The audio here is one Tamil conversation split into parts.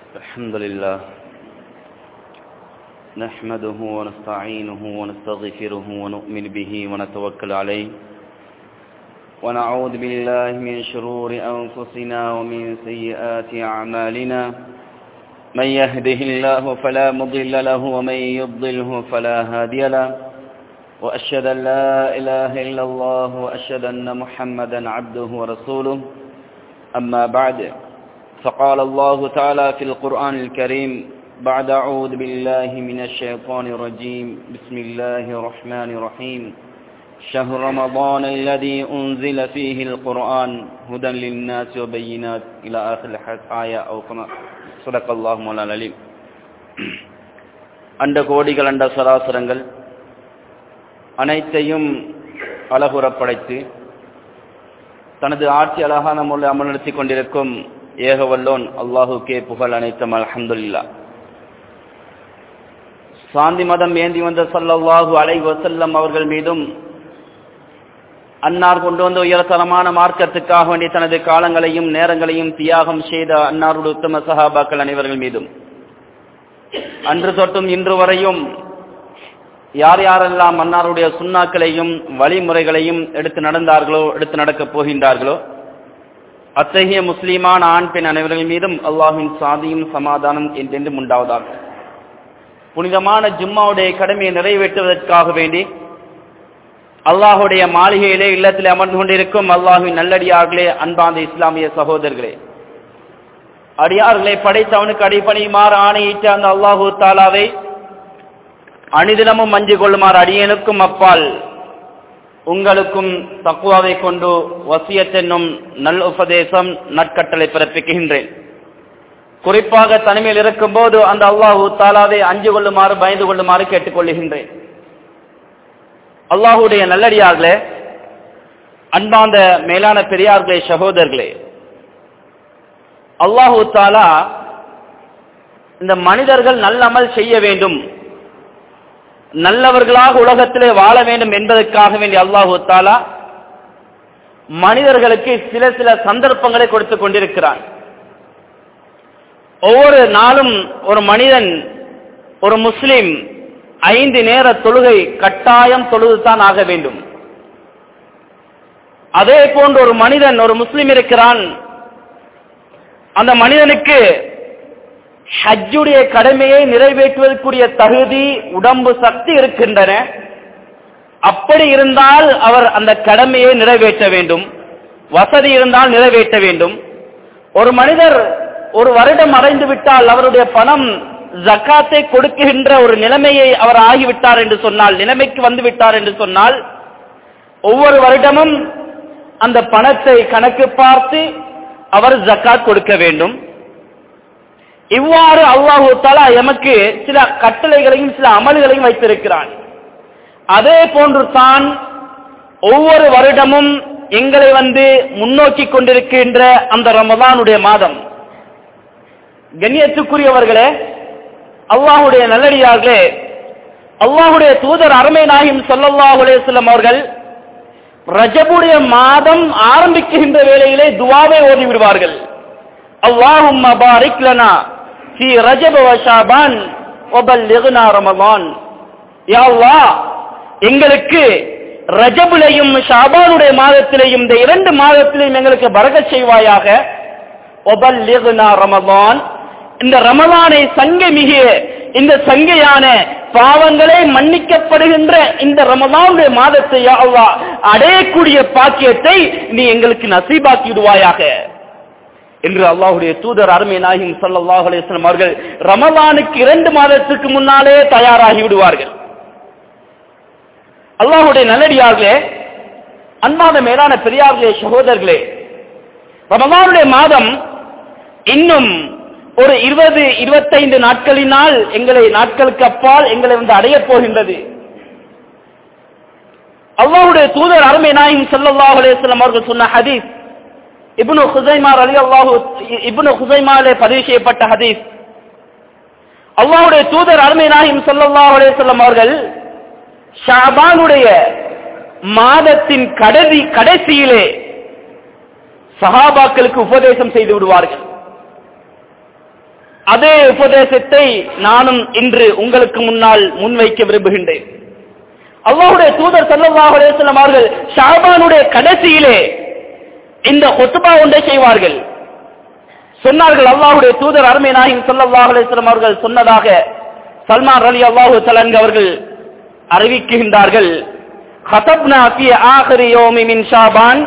الحمد لله نحمده ونستعينه ونستغفره ونؤمن به ونتوكل عليه ونعوذ بالله من شرور أنفسنا ومن سيئات أعمالنا من يهده الله فلا مضل له ومن يضله فلا هادي له وأشهد أن لا إله إلا الله وأشهد أن محمدا عبده ورسوله أما بعد فقال الله تعالى في القرآن الكريم بعد أعوذ بالله من الشيطان الرجيم بسم الله الرحمن الرحيم شهر رمضان الذي أنزل فيه القرآن هدى للناس وبينات إلى آخر الآية أو كما صدق الله مولانا العليم அண்ட கோடிகள் அண்ட சராசரங்கள் அனைத்தையும் அழகுறப் படைத்து தனது ஆட்சி அழகான முறையில் அமல்நடத்தி கொண்டிருக்கும் ஏகவல்லோன் அல்லாஹுக்கே புகழ் அனைத்தும் அல்ஹம்துல்லா சாந்தி மதம் ஏந்தி வந்த சல்லல்லாஹு அலை வசல்லம் அவர்கள் மீதும் அன்னார் கொண்டு வந்த உயர்தரமான மார்க்கத்துக்காக வேண்டி தனது காலங்களையும் நேரங்களையும் தியாகம் செய்த அன்னாருடைய உத்தம சஹாபாக்கள் அனைவர்கள் மீதும் அன்று தொட்டும் இன்று வரையும் யார் யாரெல்லாம் அன்னாருடைய சுண்ணாக்களையும் வழிமுறைகளையும் எடுத்து நடந்தார்களோ எடுத்து நடக்கப் போகின்றார்களோ அத்தகைய முஸ்லீமான ஆண் பெண் அனைவர்கள் மீதும் அல்லாஹின் சாதியும் சமாதானம் என்றென்றும் உண்டாவதாக புனிதமான ஜும்மாவுடைய கடமையை நிறைவேற்றுவதற்காக வேண்டி அல்லாஹுடைய மாளிகையிலே இல்லத்தில் அமர்ந்து கொண்டிருக்கும் அல்லாஹின் நல்லடியார்களே அன்பாந்த இஸ்லாமிய சகோதரர்களே அடியார்களை படைத்தவனுக்கு அடிப்பணியுமாறு ஆணையிட்ட அந்த அல்லாஹூ தாலாவை அணிதினமும் மஞ்சு கொள்ளுமாறு அடியனுக்கும் அப்பால் உங்களுக்கும் தக்குவாவை கொண்டு வசியத்தென்னும் நல் உபதேசம் நற்கட்டளை பிறப்பிக்கின்றேன் குறிப்பாக தனிமையில் இருக்கும் போது அந்த அல்லாஹூ தாலாவை அஞ்சு கொள்ளுமாறு பயந்து கொள்ளுமாறு கேட்டுக்கொள்ளுகின்றேன் அல்லாஹுடைய நல்லடியார்களே அன்பாந்த மேலான பெரியார்களே சகோதரர்களே அல்லாஹூ தாலா இந்த மனிதர்கள் நல்லமல் செய்ய வேண்டும் நல்லவர்களாக உலகத்திலே வாழ வேண்டும் என்பதற்காக வேண்டிய அல்லாஹு தாலா மனிதர்களுக்கு சில சில சந்தர்ப்பங்களை கொடுத்து கொண்டிருக்கிறான் ஒவ்வொரு நாளும் ஒரு மனிதன் ஒரு முஸ்லிம் ஐந்து நேர தொழுகை கட்டாயம் தொழுதுதான் ஆக வேண்டும் அதே போன்று ஒரு மனிதன் ஒரு முஸ்லிம் இருக்கிறான் அந்த மனிதனுக்கு ஹஜ்ஜுடைய கடமையை நிறைவேற்றுவதற்குரிய தகுதி உடம்பு சக்தி இருக்கின்றன அப்படி இருந்தால் அவர் அந்த கடமையை நிறைவேற்ற வேண்டும் வசதி இருந்தால் நிறைவேற்ற வேண்டும் ஒரு மனிதர் ஒரு வருடம் அடைந்து விட்டால் அவருடைய பணம் ஜக்காத்தை கொடுக்கின்ற ஒரு நிலைமையை அவர் ஆகிவிட்டார் என்று சொன்னால் நிலைமைக்கு வந்து விட்டார் என்று சொன்னால் ஒவ்வொரு வருடமும் அந்த பணத்தை கணக்கு பார்த்து அவர் ஜக்காத் கொடுக்க வேண்டும் இவ்வாறு அல்லாஹு தாலா எமக்கு சில கட்டளைகளையும் சில அமல்களையும் வைத்திருக்கிறான் அதே போன்று தான் ஒவ்வொரு வருடமும் எங்களை வந்து முன்னோக்கி கொண்டிருக்கின்ற அந்த ரமதானுடைய மாதம் கண்ணியத்துக்குரியவர்களே அல்லாஹுடைய நல்லடியார்களே அல்லாஹுடைய தூதர் அருமை நாயும் சொல்லல்லாஹு அலேஸ்லம் அவர்கள் ரஜபுடைய மாதம் ஆரம்பிக்கின்ற வேளையிலே துவாவை ஓதி விடுவார்கள் அல்லாஹும் பாரிக் லனா في رجب وشعبان وبلغنا رمضان يا الله எங்களுக்கு ரஜபுலையும் ஷாபானுடைய மாதத்திலேயும் இந்த இரண்டு மாதத்திலையும் எங்களுக்கு பரக செய்வாயாக ஒபல்லிகுனா ரமதான் இந்த ரமலானை சங்க மிகிய இந்த சங்கையான பாவங்களே மன்னிக்கப்படுகின்ற இந்த ரமலானுடைய மாதத்தை அவ்வா அடையக்கூடிய பாக்கியத்தை நீ எங்களுக்கு நசீபாக்கி விடுவாயாக என்று அல்லாஹுடைய தூதர் அருமை நாயகம் சல்லாஹ் அலிஸ்லாம் அவர்கள் ரமலானுக்கு இரண்டு மாதத்துக்கு முன்னாலே தயாராகி விடுவார்கள் அல்லாஹுடைய நல்லடியார்களே அன்பாத மேலான பெரியார்களே சகோதரர்களே ரமலானுடைய மாதம் இன்னும் ஒரு இருபது இருபத்தைந்து நாட்களினால் எங்களை நாட்களுக்கு அப்பால் எங்களை வந்து அடையப் போகின்றது அல்லாஹுடைய தூதர் அருமை நாயகம் சல்லாஹ் அலிஸ்லாம் அவர்கள் சொன்ன ஹதீஸ் இப்னு ஹுசைமார் அலி அல்லாஹு இப்னு ஹுசைமாலே பதிவு செய்யப்பட்ட ஹதீஸ் அல்லாஹுடைய தூதர் அருமை நாயிம் ஸல்லல்லாஹு அலைஹி வஸல்லம் அவர்கள் ஷாபானுடைய மாதத்தின் கடைசி கடைசியிலே சஹாபாக்களுக்கு உபதேசம் செய்து விடுவார்கள் அதே உபதேசத்தை நானும் இன்று உங்களுக்கு முன்னால் முன்வைக்க விரும்புகின்றேன் அல்லாஹுடைய தூதர் ஸல்லல்லாஹு அலைஹி வஸல்லம் அவர்கள் ஷாபானுடைய கடைசியிலே இந்த ஹுத்பா ஒன்றை செய்வார்கள் சொன்னார்கள் அல்லாஹுடைய தூதர் அருமை நாயகம் ஸல்லல்லாஹு அலைஹி வஸல்லம் அவர்கள் சொன்னதாக சல்மான் ரலி அல்லாஹு தலன் அவர்கள் அறிவிக்கின்றார்கள் خطبنا في آخر يوم من شعبان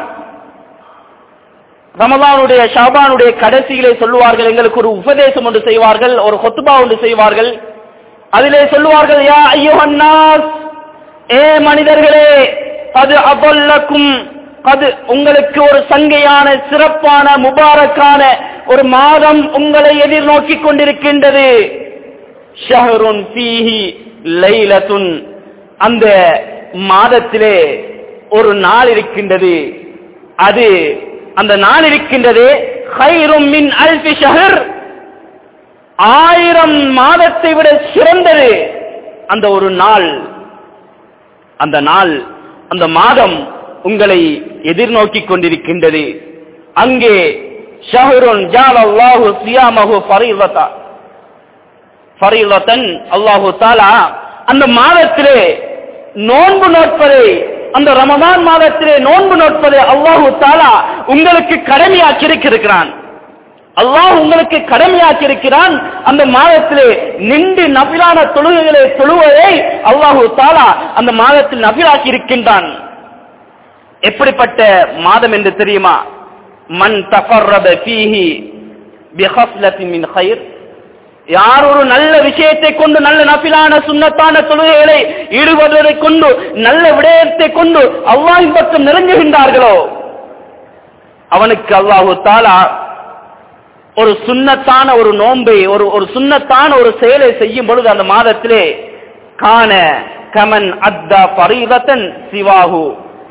ரமதானுடைய ஷாபானுடைய கடைசியிலே சொல்லுவார்கள் எங்களுக்கு ஒரு உபதேசம் ஒன்று செய்வார்கள் ஒரு ஹொத்துபா ஒன்று செய்வார்கள் அதிலே சொல்லுவார்கள் யா ஐயோஹன்னாஸ் ஏ மனிதர்களே அது அபல்லக்கும் அது உங்களுக்கு ஒரு சங்கையான சிறப்பான முபாரக்கான ஒரு மாதம் உங்களை எதிர்நோக்கி கொண்டிருக்கின்றது ஷஹருன் ஃபீஹி லைலத்துன் அந்த மாதத்திலே ஒரு நாள் இருக்கின்றது அது அந்த நாள் இருக்கின்றது ஹைரும் மின் அல்பி ஷஹர் ஆயிரம் மாதத்தை விட சிறந்தது அந்த ஒரு நாள் அந்த நாள் அந்த மாதம் உங்களை எதிர்நோக்கிக் கொண்டிருக்கின்றது அங்கே ஷஹருன் ஜால் அல்லாஹு சியாமஹு ஃபரீலதா ஃபரீலத்தன் அல்லாஹு தாலா அந்த மாதத்திலே நோன்பு நோட்பதை அந்த ரமதான் மாதத்திலே நோன்பு நோட்பதை அல்லாஹு தாலா உங்களுக்கு கடமையாக்கி இருக்கிறான் அல்லாஹ் உங்களுக்கு கடமையாக்கி இருக்கிறான் அந்த மாதத்திலே நின்று நபிலான தொழுகைகளை தொழுவதை அல்லாஹு தாலா அந்த மாதத்தில் நபிலாக்கி இருக்கின்றான் எப்படிப்பட்ட மாதம் என்று தெரியுமா மன் தஃபர்ரத ஃபீஹி பிஹஸ்லத்தின் மின் கைர் யார் ஒரு நல்ல விஷயத்தை கொண்டு நல்ல நபிலான சுண்ணத்தான தொழுகைகளை ஈடுபடுவதை கொண்டு நல்ல விடயத்தை கொண்டு அல்லாஹின் பக்கம் நெருங்குகின்றார்களோ அவனுக்கு அல்லாஹு தாலா ஒரு சுண்ணத்தான ஒரு நோன்பை ஒரு ஒரு சுண்ணத்தான ஒரு செயலை செய்யும் பொழுது அந்த மாதத்திலே காண கமன் அத்தா பரீதத்தன் சிவாகு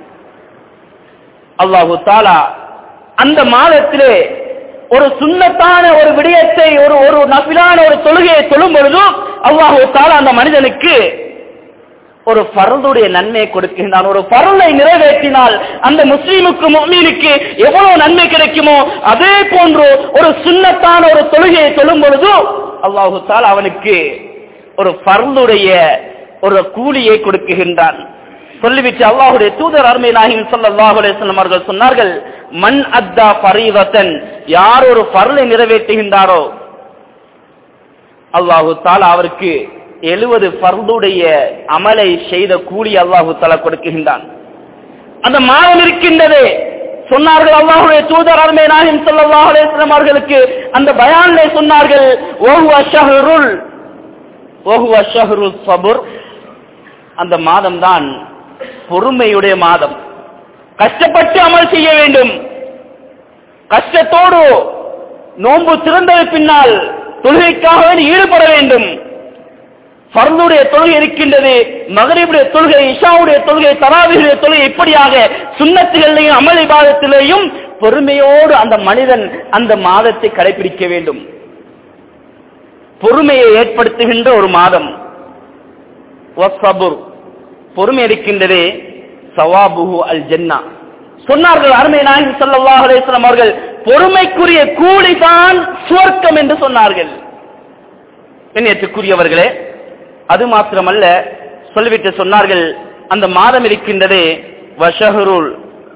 அல்லாஹு தாலா அந்த மாதத்திலே ஒரு சுண்ணத்தான ஒரு விடயத்தை ஒரு ஒரு நபிலான ஒரு தொழுகையை சொல்லும் பொழுதும் அல்லாஹு தாலா அந்த மனிதனுக்கு ஒரு பரலுடைய நன்மையை கொடுக்கின்றான் ஒரு பரலை நிறைவேற்றினால் அந்த முஸ்லீமுக்கு முஸ்லீமுக்கு எவ்வளவு நன்மை கிடைக்குமோ அதே போன்று ஒரு சுண்ணத்தான ஒரு தொழுகையை சொல்லும் பொழுது அல்லாஹு தாலா அவனுக்கு ஒரு பரலுடைய ஒரு கூலியை கொடுக்குகின்றான் சொல்லிவிட்டு அல்லாஹுடைய தூதர் அருமை நாகிம் ஸல்லல்லாஹு அலைஹி வஸல்லம் அவர்கள் சொன்னார்கள் மன் அத்தா ஃபரீதத்தன் யார் ஒரு பரலை நிறைவேற்றுகின்றாரோ அல்லாஹு தாலா அவருக்கு எழுபது பர்துடைய அமலை செய்த கூலி அல்லாஹு தாலா கொடுக்குகின்றான் அந்த மாதம் இருக்கின்றது சொன்னார்கள் அல்லாஹுடைய தூதர் அருமை நாகிம் ஸல்லல்லாஹு அலைஹி வஸல்லம் அவர்களுக்கு அந்த பயானிலே சொன்னார்கள் ஓஹு அஷஹருல் ஓஹு அஷஹருல் சபுர் அந்த மாதம் தான் பொறுமையுடைய மாதம் கஷ்டப்பட்டு அமல் செய்ய வேண்டும் கஷ்டத்தோடு நோன்பு திறந்தது பின்னால் தொழுகைக்காக வேண்டி ஈடுபட வேண்டும் பரந்துடைய தொழுகை இருக்கின்றது மகரிபுடைய தொழுகை இஷாவுடைய தொழுகை தராவியுடைய தொழுகை இப்படியாக சுண்ணத்துகளிலேயும் அமல் இபாதத்திலேயும் பொறுமையோடு அந்த மனிதன் அந்த மாதத்தை கடைபிடிக்க வேண்டும் பொறுமையை ஏற்படுத்துகின்ற ஒரு மாதம் வஸ்ஸபுர் பொறுமை இருக்கின்றதே சவாபுஹு அல் ஜன்னா சொன்னார்கள் அருமை நாயகம் ஸல்லல்லாஹு அலைஹி வஸல்லம் அவர்கள் பொறுமைக்குரிய கூலி தான் சுவர்க்கம் என்று சொன்னார்கள் கண்ணியத்துக்குரியவர்களே அது மாத்திரமல்ல சொல்லிவிட்டு சொன்னார்கள் அந்த மாதம் இருக்கின்றதே வஷஹருல்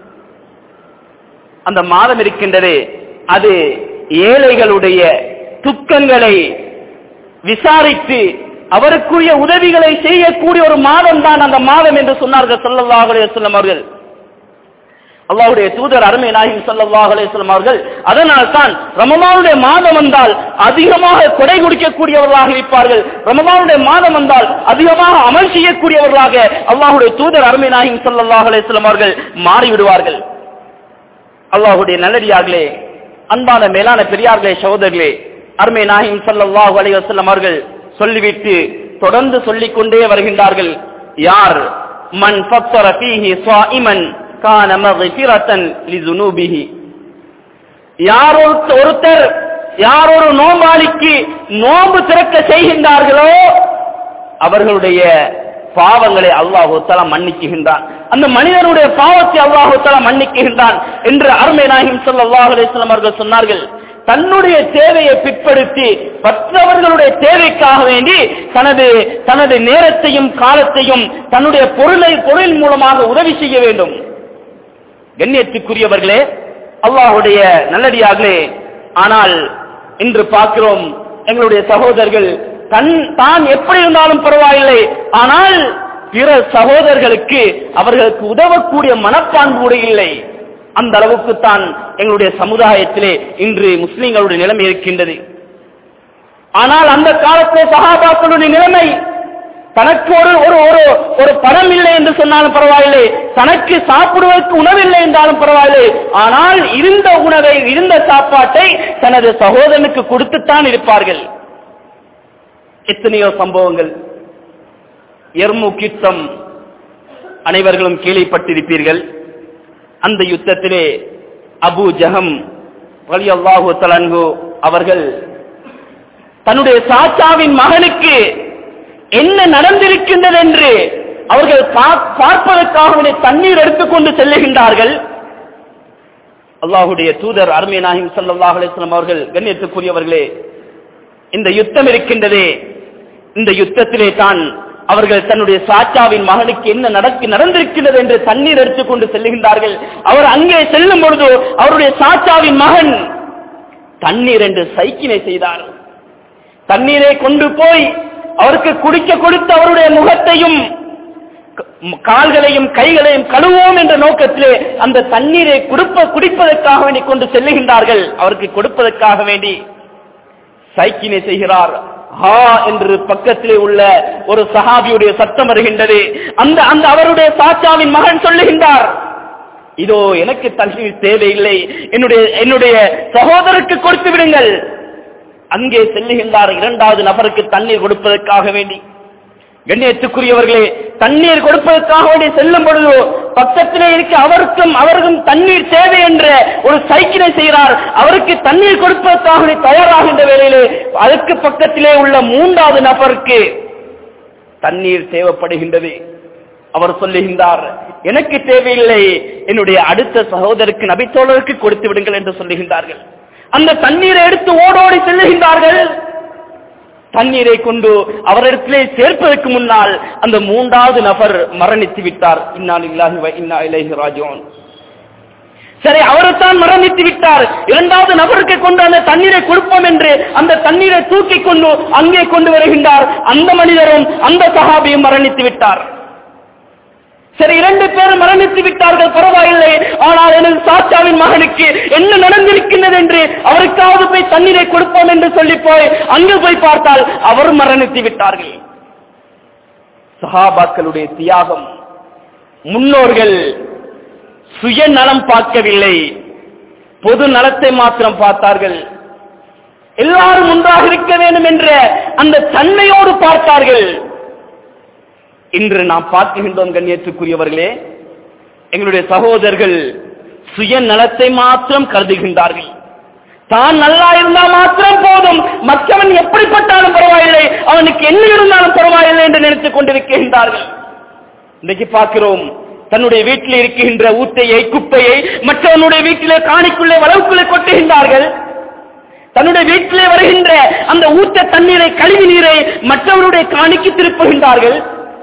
அந்த மாதம் இருக்கின்றதே அது ஏழைகளுடைய துக்கங்களை விசாரித்து அவருக்குரிய உதவிகளை செய்யக்கூடிய ஒரு மாதம் தான் அந்த மாதம் என்று சொன்னார்கள் ஸல்லல்லாஹு அலைஹி வஸல்லம் அவர்கள் அல்லாஹ்வுடைய தூதர் அருமை நாயகம் ஸல்லல்லாஹு அலைஹி வஸல்லம் அவர்கள் அதனால் தான் ரமலானுடைய மாதம் வந்தால் அதிகமாக கொடை குடிக்கக்கூடியவர்களாக இருப்பார்கள் ரமலானுடைய மாதம் வந்தால் அதிகமாக அமல் செய்யக்கூடியவர்களாக அல்லாஹ்வுடைய தூதர் அருமை நாயகம் ஸல்லல்லாஹு அலைஹி வஸல்லம் அவர்கள் மாறிவிடுவார்கள் அல்லாஹ்வுடைய நல்லடியார்களே அன்பான மேலான பெரியார்களே சகோதரர்களே அருமை நாயகம் ஸல்லல்லாஹு அலைஹி வஸல்லம் அவர்கள் சொல்லிவிட்டு தொடர்ந்து சொல்லிக் கொண்டே வருகின்றார்கள் யார் மன் ஃபத்தர ஃபீஹி ஸாயிமன் கான மக்ஃபிரத்தன் லிதுனூபிஹி யார் ஒருத்த- ஒருத்தர் யார் ஒரு நோம்பாளிக்கு நோன்பு திறக்க செய்கின்றார்களோ அவர்களுடைய பாவங்களை அல்லாஹு தலா மன்னிக்குகின்றான் அந்த மனிதனுடைய பாவத்தை அல்லாஹு தலா மன்னிக்குகின்றான் என்று அருமை நாயகம் ஸல்லல்லாஹு அலைஹி வஸல்லம் அவர்கள் சொன்னார்கள் தன்னுடைய தேவையை பிற்படுத்தி மற்றவர்களுடைய தேவைக்காக வேண்டி தனது தனது நேரத்தையும் காலத்தையும் தன்னுடைய பொருளை பொருள் மூலமாக உதவி செய்ய வேண்டும் கண்ணியத்துக்குரியவர்களே அல்லாஹுடைய நல்லடியார்களே ஆனால் இன்று பார்க்கிறோம் எங்களுடைய சகோதரர்கள் தன் தான் எப்படி இருந்தாலும் பரவாயில்லை ஆனால் பிற சகோதரர்களுக்கு அவர்களுக்கு உதவக்கூடிய மனப்பான்பு கூட இல்லை அந்த அளவுக்கு தான் எங்களுடைய சமுதாயத்திலே இன்று முஸ்லிம்களுடைய நிலைமை இருக்கின்றது ஆனால் அந்த காலத்திலே சகாபாக்களுடைய நிலைமை தனக்கு ஒரு ஒரு ஒரு ஒரு பணம் இல்லை என்று சொன்னாலும் பரவாயில்லை தனக்கு சாப்பிடுவதற்கு உணவில்லை என்றாலும் பரவாயில்லை ஆனால் இருந்த உணவை இருந்த சாப்பாட்டை தனது சகோதரனுக்கு கொடுத்துத்தான் இருப்பார்கள் எத்தனையோ சம்பவங்கள் எர்முக் யுத்தம் அனைவர்களும் கேள்விப்பட்டிருப்பீர்கள் அந்த யுத்தத்திலே அபு ஜஹம் வலி அல்லாஹு தலன்கு அவர்கள் தன்னுடைய சாச்சாவின் மகனுக்கு என்ன நடந்திருக்கின்றது என்று அவர்கள் பா- பார்ப்பதற்காக தண்ணீர் எடுத்துக்கொண்டு செல்லுகின்றார்கள் அல்லாஹுடைய தூதர் அருமை நாஹிம் ஸல்லல்லாஹு அலைஹி வஸல்லம் அவர்கள் கண்ணியத்துக்குரியவர்களே இந்த யுத்தம் இருக்கின்றதே இந்த யுத்தத்திலே தான் அவர்கள் தன்னுடைய சாச்சாவின் மகனுக்கு என்ன நடக்கு நடந்திருக்கிறது என்று தண்ணீர் எடுத்துக்கொண்டு செல்லுகின்றார்கள் அவர் அங்கே செல்லும் பொழுது அவருடைய சாச்சாவின் மகன் தண்ணீர் என்று சைக்கினை செய்தார் தண்ணீரை கொண்டு போய் அவருக்கு குடிக்க கொடுத்து அவருடைய முகத்தையும் க- கால்களையும் கைகளையும் கழுவோம் என்ற நோக்கத்திலே அந்த தண்ணீரை குடுப்ப குடிப்பதற்காக வேண்டி கொண்டு செல்லுகின்றார்கள் அவருக்கு கொடுப்பதற்காக வேண்டி சைக்கினை செய்கிறார் ஹா என்று பக்கத்திலே உள்ள ஒரு சஹாபியுடைய சத்தம் வருகின்றது அந்த அந்த அவருடைய சாச்சாவின் மகன் சொல்லுகின்றார் இதோ எனக்கு தண்ணீர் தேவையில்லை என்னுடைய என்னுடைய சகோதரருக்கு கொடுத்து விடுங்கள் அங்கே செல்லுகின்றார் இரண்டாவது நபருக்கு தண்ணீர் கொடுப்பதற்காக வேண்டி கண்ணியத்துக்குரியவர்களே தண்ணீர் கொடுப்பதற்காக வேண்டி செல்லும் பொழுது பக்கத்திலே இருக்க அவருக்கும் அவருக்கும் தண்ணீர் தேவை என்ற ஒரு சைக்கிளை செய்கிறார் அவருக்கு தண்ணீர் கொடுப்பதற்காக வேண்டி தயாராகின்ற வேளையிலே அதுக்கு பக்கத்திலே உள்ள மூன்றாவது நபருக்கு தண்ணீர் தேவைப்படுகின்றது அவர் சொல்லுகின்றார் எனக்கு தேவையில்லை என்னுடைய அடுத்த சகோதரருக்கு நபித்தோழருக்கு கொடுத்து விடுங்கள் என்று சொல்லுகின்றார்கள் அந்த தண்ணீரை எடுத்து ஓடோடி செல்லுகின்றார்கள் தண்ணீரை கொண்டு அவரிடத்திலே சேர்ப்பதற்கு முன்னால் அந்த மூன்றாவது நபர் மரணித்து விட்டார் இன்னால் இல்லாஹி வ இன்னா இலைஹி ராஜிஊன் சரி அவரைத்தான் மரணித்து விட்டார் இரண்டாவது நபருக்கு கொண்டு அந்த தண்ணீரை கொடுப்போம் என்று அந்த தண்ணீரை தூக்கி கொண்டு அங்கே கொண்டு வருகின்றார் அந்த மனிதரும் அந்த சஹாபியும் மரணித்து விட்டார் சரி இரண்டு பேரும் மரணித்து விட்டார்கள் பரவாயில்லை ஆனால் எனது சாச்சாவின் மகனுக்கு என்ன நடந்திருக்கின்றது என்று அவருக்காவது போய் தண்ணீரை கொடுப்போம் என்று சொல்லி போய் அங்கு போய் பார்த்தால் அவர் மரணித்து விட்டார்கள் சஹாபாக்களுடைய தியாகம் முன்னோர்கள் சுயநலம் பார்க்கவில்லை பொது நலத்தை மாத்திரம் பார்த்தார்கள் எல்லாரும் ஒன்றாக இருக்க வேண்டும் என்ற அந்த தன்மையோடு பார்த்தார்கள் இன்று நாம் பார்க்கின்றோம் கண்ணியத்துக்குரியவர்களே எங்களுடைய சகோதரர்கள் சுயநலத்தை மாத்திரம் கருதுகின்றார்கள் தான் நல்லா இருந்தா மாத்திரம் போதும் மற்றவன் எப்படிப்பட்டாலும் பரவாயில்லை அவனுக்கு என்ன இருந்தாலும் பரவாயில்லை என்று நினைத்துக் கொண்டிருக்கின்றார்கள் இன்றைக்கு பார்க்கிறோம் தன்னுடைய வீட்டில் இருக்கின்ற ஊத்தையை குப்பையை மற்றவனுடைய வீட்டிலே காணிக்குள்ளே வளவுக்குள்ளே கொட்டுகின்றார்கள் தன்னுடைய வீட்டிலே வருகின்ற அந்த ஊத்த தண்ணீரை கழிவு நீரை மற்றவருடைய காணிக்கு திருப்புகின்றார்கள்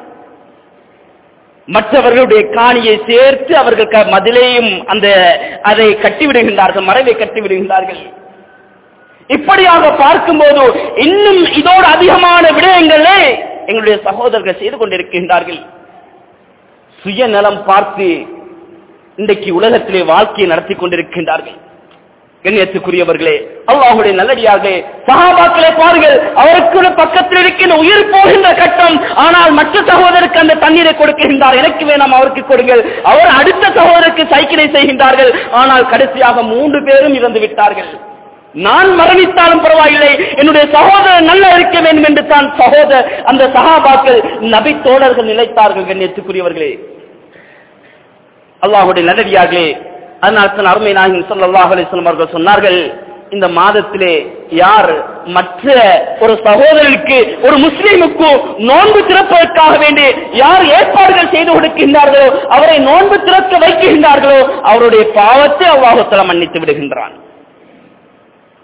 மற்றவர்களுடைய காணியை சேர்த்து அவர்கள் க- மதிலையும் அந்த அதை கட்டிவிடுகின்றார்கள் மறைவை கட்டிவிடுகின்றார்கள் இப்படியாக பார்க்கும்போது இன்னும் இதோடு அதிகமான விடயங்களே எங்களுடைய சகோதரர்கள் செய்து கொண்டிருக்கின்றார்கள் சுயநலம் பார்த்து இன்றைக்கு உலகத்திலே வாழ்க்கையை நடத்தி கொண்டிருக்கின்றார்கள் கண்ணியத்துக்குரியவர்களே அல்லாஹுடைய நல்லடியார்களே சகாபாக்களை பாருங்கள் அவருக்கு பக்கத்தில் இருக்கின்ற உயிர் போகின்ற கட்டம் ஆனால் மற்ற சகோதரருக்கு அந்த தண்ணீரை கொடுக்கின்றார் எனக்கு வேணாம் அவருக்கு கொடுங்கள் அவர் அடுத்த சகோதரருக்கு சைக்கிளை செய்கின்றார்கள் ஆனால் கடைசியாக மூன்று பேரும் இறந்து விட்டார்கள் நான் மரணித்தாலும் பரவாயில்லை என்னுடைய சகோதரர் நல்லா இருக்க வேண்டும் என்று தான் சகோதரர் அந்த சகாபாக்கள் நபி தோழர்கள் நிலைத்தார்கள் கண்ணியத்துக்குரியவர்களே அல்லாஹுடைய நல்லடியார்களே அதனால் தான் அருமை நாயகம் ஸல்லல்லாஹு அலைஹி வஸல்லம் அவர்கள் சொன்னார்கள் இந்த மாதத்திலே யார் மற்ற ஒரு சகோதரனுக்கு ஒரு முஸ்லீமுக்கு நோன்பு திறப்பதற்காக வேண்டி யார் ஏற்பாடுகள் செய்து கொடுக்கின்றார்களோ அவரை நோன்பு திறக்க வைக்கின்றார்களோ அவருடைய பாவத்தை அல்லாஹுத்தலா மன்னித்து விடுகின்றான்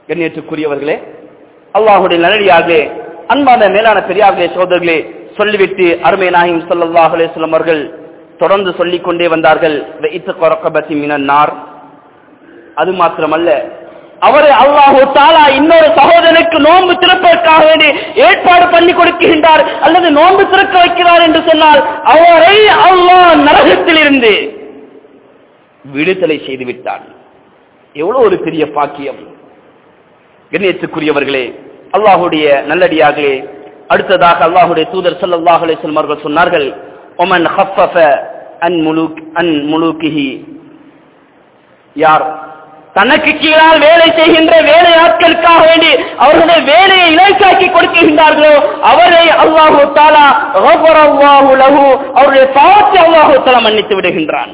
கண்ணியத்துக்குரியவர்களே அல்லாஹுடைய நல்லடியார்களே அன்பான மேலான பெரியார்களே சோதர்களே சொல்லிவிட்டு அருமை நாயும் ஸல்லல்லாஹு அலைஹி வஸல்லம் அவர்கள் தொடர்ந்து சொல்லிக் கொண்டே வந்தார்கள் வைத்து ரக்கபத்தி மினன்னார் அது மாத்திரமல்ல அவரை அல்லாஹு தாலா இன்னொரு சகோதரனுக்கு நோன்பு திறப்பதற்காக வேண்டி ஏற்பாடு பண்ணி கொடுக்கின்றார் அல்லது நோன்பு திறக்க வைக்கிறார் என்று சொன்னால் அவரை அல்லாஹ் நரகத்தில் இருந்து விடுதலை செய்து விட்டான் எவ்வளவு ஒரு பெரிய பாக்கியம் கண்ணியத்துக்குரியவர்களே அல்லாஹுடைய நல்லடியார்களே அடுத்ததாக அல்லாஹுடைய தூதர் ஸல்லல்லாஹு அலைஹி வஸல்லம் அவர்கள் சொன்னார்கள் ஒமன் ஹஃபஃப அன் முலூக் அன் முலூக்கிஹி யார் தனக்கு கீழால் வேலை செய்கின்ற வேலை ஆட்களுக்காக வேண்டி அவர்களுடைய வேலையை இலக்காக்கி கொடுக்கின்றார்களோ அவரை அல்லாஹு தாலா கஃபரல்லாஹு லஹு அவருடைய பாவத்தை அல்லாஹு தாலா மன்னித்து விடுகின்றான்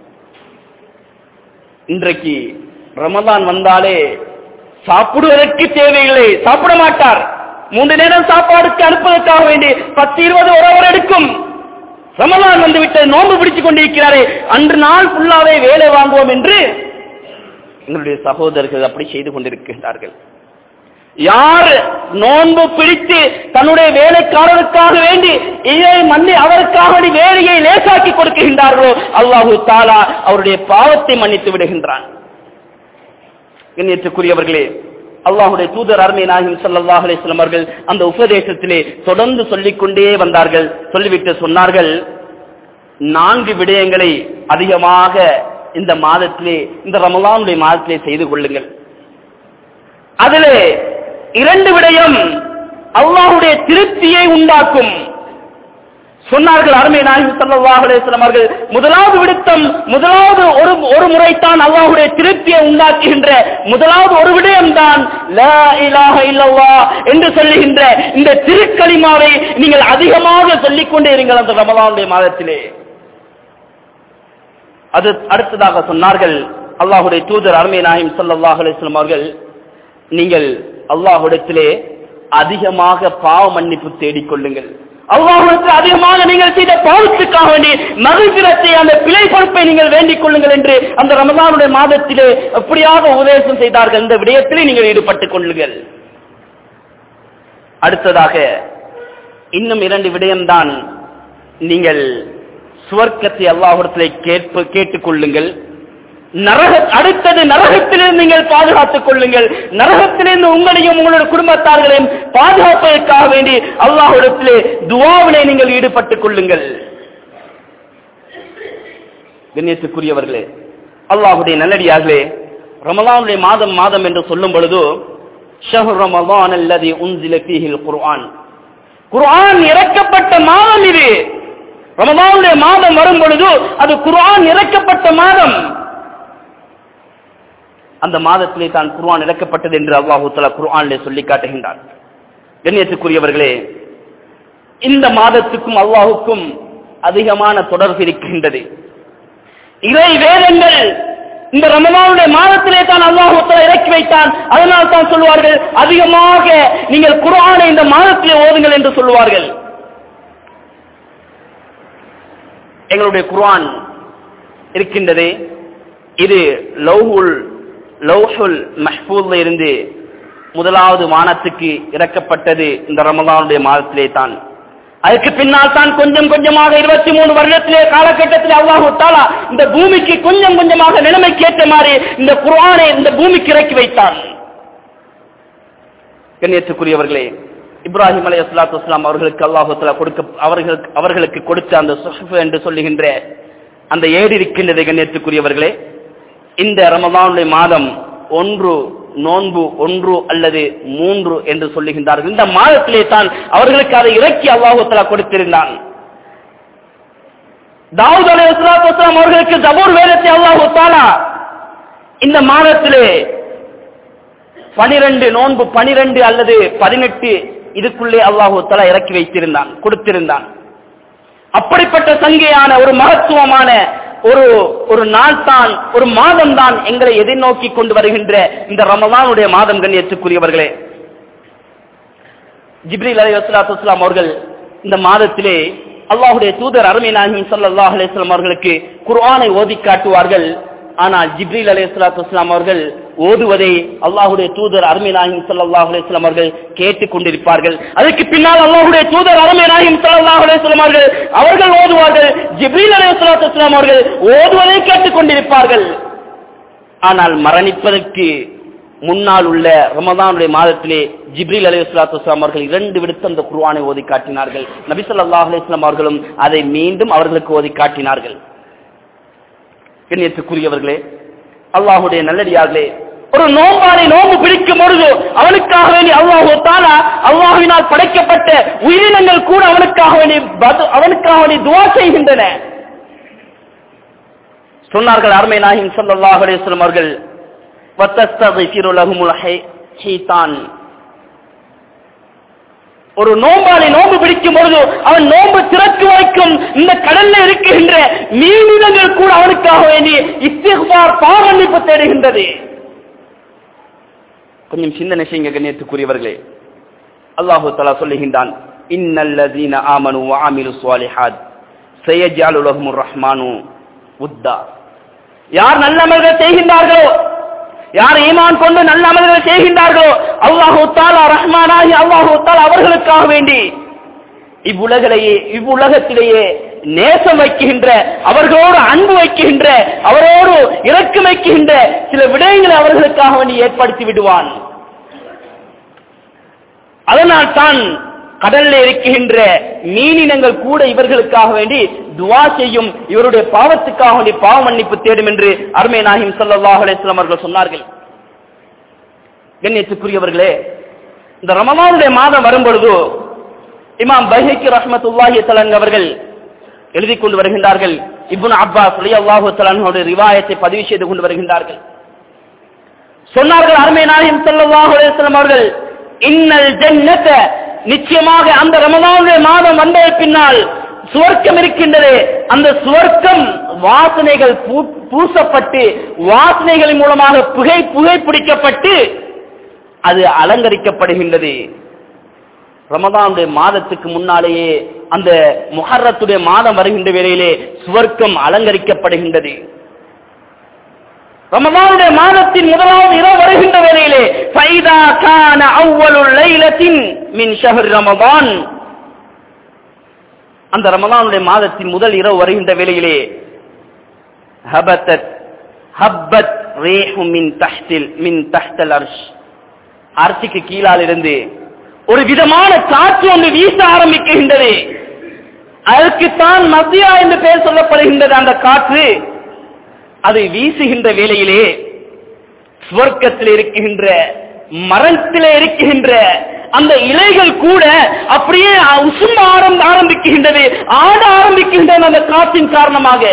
இன்றைக்கு ரமதான் வந்தாலே சாப்பிடுவதற்கு தேவையில்லை சாப்பிட மாட்டார் மூன்று நேரம் சாப்பாடுக்கு அனுப்புவதற்காக வேண்டி பத்து இருபது ஒரு அவர் எடுக்கும் ரமலான் வந்து விட்டு நோன்பு பிடித்துக் கொண்டிருக்கிறாரே அன்று நாள் ஃபுல்லாவே வேலை வாங்குவோம் என்று எங்களுடைய சகோதரர்கள் அப்படி செய்து கொண்டிருக்கின்றார்கள் யார் நோன்பு பிடித்து தன்னுடைய வேலைக்காரருக்காக வேண்டி இதை மன்னி அவருக்காக வேண்டி வேலையை லேசாக்கி கொடுக்கின்றார்களோ அல்லாஹு தாலா அவருடைய பாவத்தை மன்னித்து விடுகின்றான் கண்ணியத்துக்குரியவர்களே அல்லாஹுடைய தூதர் அருமை நாயகம் ஸல்லல்லாஹு அலைஹி வஸல்லம் அவர்கள் அந்த உபதேசத்திலே தொடர்ந்து சொல்லிக் கொண்டே வந்தார்கள் சொல்லிவிட்டு சொன்னார்கள் நான்கு விடயங்களை அதிகமாக இந்த மாதத்திலே இந்த ரமலானுடைய மாதத்திலே செய்து கொள்ளுங்கள் அதிலே இரண்டு விடயம் அல்லாஹுடைய திருப்தியை உண்டாக்கும் சொன்னார்கள் அருமை நாயகம் ஸல்லல்லாஹு அலைஹி வஸல்லம் அவர்கள் முதலாவது விடுத்தம் முதலாவது ஒரு ஒரு முறைத்தான் அல்லாஹ்வுடைய திருப்தியை உண்டாக்குகின்ற முதலாவது ஒரு விடயம் தான் லா இலாஹ இல்லல்லாஹ் என்று சொல்லுகின்ற இந்த திருக்கலிமாவை நீங்கள் அதிகமாக சொல்லிக் கொண்டே இருங்கள் அந்த ரமலானுடைய மாதத்திலே அது அடுத்ததாக சொன்னார்கள் அல்லாஹுடைய தூதர் அருமை நாயகம் ஸல்லல்லாஹு அலைஹி வஸல்லம் அவர்கள் நீங்கள் அல்லாஹ்விடத்திலே அதிகமாக பாவ மன்னிப்பு தேடிக் கொள்ளுங்கள் அல்லாஹுடத்தில் அதிகமாக நீங்கள் செய்த பாவத்துக்காக வேண்டி மகிழ்ச்சிரத்தை அந்த பிழை பொறுப்பை நீங்கள் வேண்டிக் கொள்ளுங்கள் என்று அந்த ரமதானுடைய மாதத்திலே எப்படியாக உபதேசம் செய்தார்கள் இந்த விடயத்திலே நீங்கள் ஈடுபட்டுக் கொள்ளுங்கள் அடுத்ததாக இன்னும் இரண்டு விடயம்தான் நீங்கள் சுவர்க்கத்தை அல்லாஹுடத்திலே கேட்பு கேட்டுக் கொள்ளுங்கள் நரக அடுத்தது நரகத்திலிருந்து நீங்கள் பாதுகாத்துக் கொள்ளுங்கள் நரகத்திலிருந்து உங்களையும் உங்களுடைய குடும்பத்தார்களையும் பாதுகாப்பதற்காக வேண்டி அல்லாஹிடத்திலே துவாவிலே நீங்கள் ஈடுபட்டுக் கொள்ளுங்கள் கண்ணியத்துக்குரியவர்களே அல்லாஹுடைய நல்லடியார்களே ரமலானுடைய மாதம் மாதம் என்று சொல்லும் பொழுது ஷஹர் ரமலான் அல்லது உன்சில ஃபீஹில் குர்ஆன் குர்ஆன் இறக்கப்பட்ட மாதம் இது ரமலானுடைய மாதம் வரும் பொழுது அது குர்ஆன் இறக்கப்பட்ட மாதம் அந்த மாதத்திலே தான் குர்ஆன் இறக்கப்பட்டது என்று அல்லாஹு தலா குர்ஆனிலே சொல்லி காட்டுகின்றார் கண்ணியத்துக்குரியவர்களே இந்த மாதத்துக்கும் அல்லாஹுக்கும் அதிகமான தொடர்பு இருக்கின்றது இறை வேதங்கள் இந்த ரமலானுடைய மாதத்திலே தான் அல்லாஹு தலா இறக்கி வைத்தான் அதனால் தான் சொல்லுவார்கள் அதிகமாக நீங்கள் குர்ஆனை இந்த மாதத்திலே ஓதுங்கள் என்று சொல்லுவார்கள் எங்களுடைய குர்ஆன் இருக்கின்றது இது லௌஹுல் லௌஹுல் மஹ்பூல்ல இருந்து முதலாவது வானத்துக்கு இறக்கப்பட்டது இந்த ரமலானுடைய மாதத்திலே தான் அதுக்கு பின்னால் தான் கொஞ்சம் கொஞ்சமாக இருபத்தி மூணு வருடத்திலே காலகட்டத்தில் அல்லாஹு தாலா இந்த பூமிக்கு கொஞ்சம் கொஞ்சமாக நிலைமைக்கு ஏற்ற மாதிரி இந்த குர்ஆனை இந்த பூமிக்கு இறக்கி வைத்தான் கண்ணியத்துக்குரியவர்களே இப்ராஹிம் அலை அஸ்லாத்து வஸ்லாம் அவர்களுக்கு அல்லாஹு தலா கொடுக்க அவர்களுக்கு அவர்களுக்கு கொடுத்த அந்த சுஹஃப் என்று சொல்லுகின்ற அந்த ஏடு இருக்கின்றது கண்ணியத்துக்குரியவர்களே இந்த ரமதானுடைய மாதம் ஒன்று நோன்பு ஒன்று அல்லது மூன்று என்று சொல்லுகின்றார்கள் இந்த மாதத்திலே தான் அவர்களுக்கு அதை இறக்கி அல்லாஹுத்தலா கொடுத்திருந்தான் தாவூத் அலி வஸ்லாம் அவர்களுக்கு ஜபூர் வேதத்தை அல்லாஹு தாலா இந்த மாதத்திலே பனிரெண்டு நோன்பு பனிரெண்டு அல்லது பதினெட்டு இதுக்குள்ளே அல்லாஹு தலா இறக்கி வைத்திருந்தான் கொடுத்திருந்தான் அப்படிப்பட்ட சங்கையான ஒரு மகத்துவமான ஒரு ஒரு நாள் தான் ஒரு மாதம் தான் எங்களை எதிர்நோக்கி கொண்டு வருகின்ற இந்த ரமலானுடைய மாதம் கண்ணியத்துக்குரியவர்களே ஜிப்ரீல் அலி வஸ்லாத்துலாம் அவர்கள் இந்த மாதத்திலே அல்லாஹுடைய தூதர் அருமை நாயகம் சல்லாஹ் அலிஸ்லாம் அவர்களுக்கு குர்ஆனை ஓதி காட்டுவார்கள் ஆனால் ஜிப்ரீல் அலி வஸ்லாத்துலாம் அவர்கள் ஓதுவதை அல்லாஹுடைய தூதர் அருமை நாயகம் ஸல்லல்லாஹு அலைஹி வஸல்லம் அவர்கள் கேட்டுக் கொண்டிருப்பார்கள் அதுக்கு பின்னால் அல்லாஹுடைய தூதர் அருமை நாயகம் ஸல்லல்லாஹு அலைஹி வஸல்லம் அவர்கள் அவர்கள் ஓதுவார்கள் ஜிப்ரீல் அலைஹிஸ்ஸலாத்து வஸலாம் அவர்கள் ஓதுவதை கேட்டுக் கொண்டிருப்பார்கள் ஆனால் மரணிப்பதற்கு முன்னால் உள்ள ரமதானுடைய மாதத்திலே ஜிப்ரீல் அலைஹிஸ்ஸலாத்து வஸலாம் அவர்கள் இரண்டு விடுத்து அந்த குர்ஆனை ஓதி காட்டினார்கள் நபி ஸல்லல்லாஹு அலைஹி வஸல்லம் அவர்களும் அதை மீண்டும் அவர்களுக்கு ஓதி காட்டினார்கள் கண்ணியத்துக்குரியவர்களே அல்லாஹுடைய நல்லடியார்களே ஒரு நோம்பானை நோம்பு பிடிக்கும் பொழுது அவனுக்காக வேண்டி அல்லாஹு தாலா அல்லாஹுவினால் படைக்கப்பட்ட உயிரினங்கள் கூட அவனுக்காக வேண்டி பது- அவனுக்காக வேண்டி துவா செய்கின்றன சொன்னார்கள் அருமை நாயகம் ஸல்லல்லாஹு அலைஹி வஸல்லம் அவர்கள் வத்தஸ்தகிஃபிரு லஹுமுல் ஹை- ஹீதான் ஒரு நோம்பாளி நோம்பு பிடிக்கும் பொழுது அவன் நோம்பு திறக்கு வரைக்கும் இந்த கடல்ல இருக்கின்ற மீனினங்கள் கூட அவனுக்காக வேண்டி இஸ்திக்பார் பாவன்னிப்பு தேடுகின்றது கொஞ்சம் சிந்தனை செய்யுங்க கண்ணியத்துக்குரியவர்களே அல்லாஹு தஆலா சொல்லுகின்றான் இன்னல்லதீன ஆமனு வஅமிலு ஸாலிஹாத் சயஜ்அலு லஹுமுர் ரஹ்மானு உத்தா யார் நல்ல அமல்கள் செய்கின்றார்களோ யார் ஈமான் கொண்டு நல்ல அமல்கள் செய்கின்றார்களோ அல்லாஹு தாலா ரஹ்மானாகி அல்லாஹு தாலா அவர்களுக்காக வேண்டி இவ்வுலகிலேயே இவ்வுலகத்திலேயே நேசம் வைக்கின்ற அவர்களோடு அன்பு வைக்கின்ற அவரோடு இரக்கம் வைக்கின்ற சில விடயங்களை அவர்களுக்காக வேண்டி ஏற்படுத்தி விடுவான் அதனால் தான் கடல்ல இருக்கின்ற மீனினங்கள் கூட இவர்களுக்காக வேண்டி துவா செய்யும் இவருடைய பாவத்துக்காக வேண்டி பாவ மன்னிப்பு தேடும் என்று அருமை நாகிம் ஸல்லல்லாஹு அலைஹி வஸல்லம் அவர்கள் சொன்னார்கள் கண்ணியத்துக்குரியவர்களே இந்த ரமலானுடைய மாதம் வரும் பொழுது இமாம் பைஹக்கி ரஹ்மத்துல்லாஹி தலன் அவர்கள் எழுதி கொண்டு வருகின்றார்கள் இப்னு அப்பாஸ் ரலியல்லாஹு தஆலாவுடைய ரிவாயத்தை பதிவு செய்து கொண்டு வருகின்றார்கள் சொன்னார்கள் அருமை நாயகம் ஸல்லல்லாஹு அலைஹி வஸல்லம் அவர்கள் இன்னல் ஜன்னத நிச்சயமாக அந்த ரமலானுடைய மாதம் வந்த பின்னால் சுவர்க்கம் இருக்கின்றது அந்த சுவர்க்கம் வாசனைகள் பூ- பூசப்பட்டு வாசனைகளின் மூலமாக புகை புகை பிடிக்கப்பட்டு அது அலங்கரிக்கப்படுகின்றது ரமதானுடைய மாதத்துக்கு முன்னாலேயே அந்த முஹர்ரத்துடைய மாதம் வருகின்ற வேளையிலே சுவர்க்கம் அலங்கரிக்கப்படுகின்றது ரமதானுடைய மாதத்தின் முதலாவது இரவு வருகின்ற வேளையிலே ஃபைதா கான அவ்வலுல் லைலத்தின் மின் ஷஹர் ரமதான் அந்த ரமதானுடைய மாதத்தின் முதல் இரவு வருகின்ற வேளையிலே ஹபத்தத் ஹப்பத் ரேஹு மின் தஹ்தில் மின் தஹ்தல் அர்ஷ் அரிசிக்கு கீழால் இருந்து ஒரு விதமான காற்று ஒன்று வீச ஆரம்பிக்கின்றது அதற்குத்தான் மத்தியா என்று பெயர் சொல்லப்படுகின்றது அந்த காற்று அது வீசுகின்ற வேளையிலே சுவர்க்கத்தில் இருக்கின்ற மரத்திலே இருக்கின்ற அந்த இலைகள் கூட அப்படியே உசும்ப ஆரம்ப ஆரம்பிக்கின்றது ஆட ஆரம்பிக்கின்றன அந்த காற்றின் காரணமாக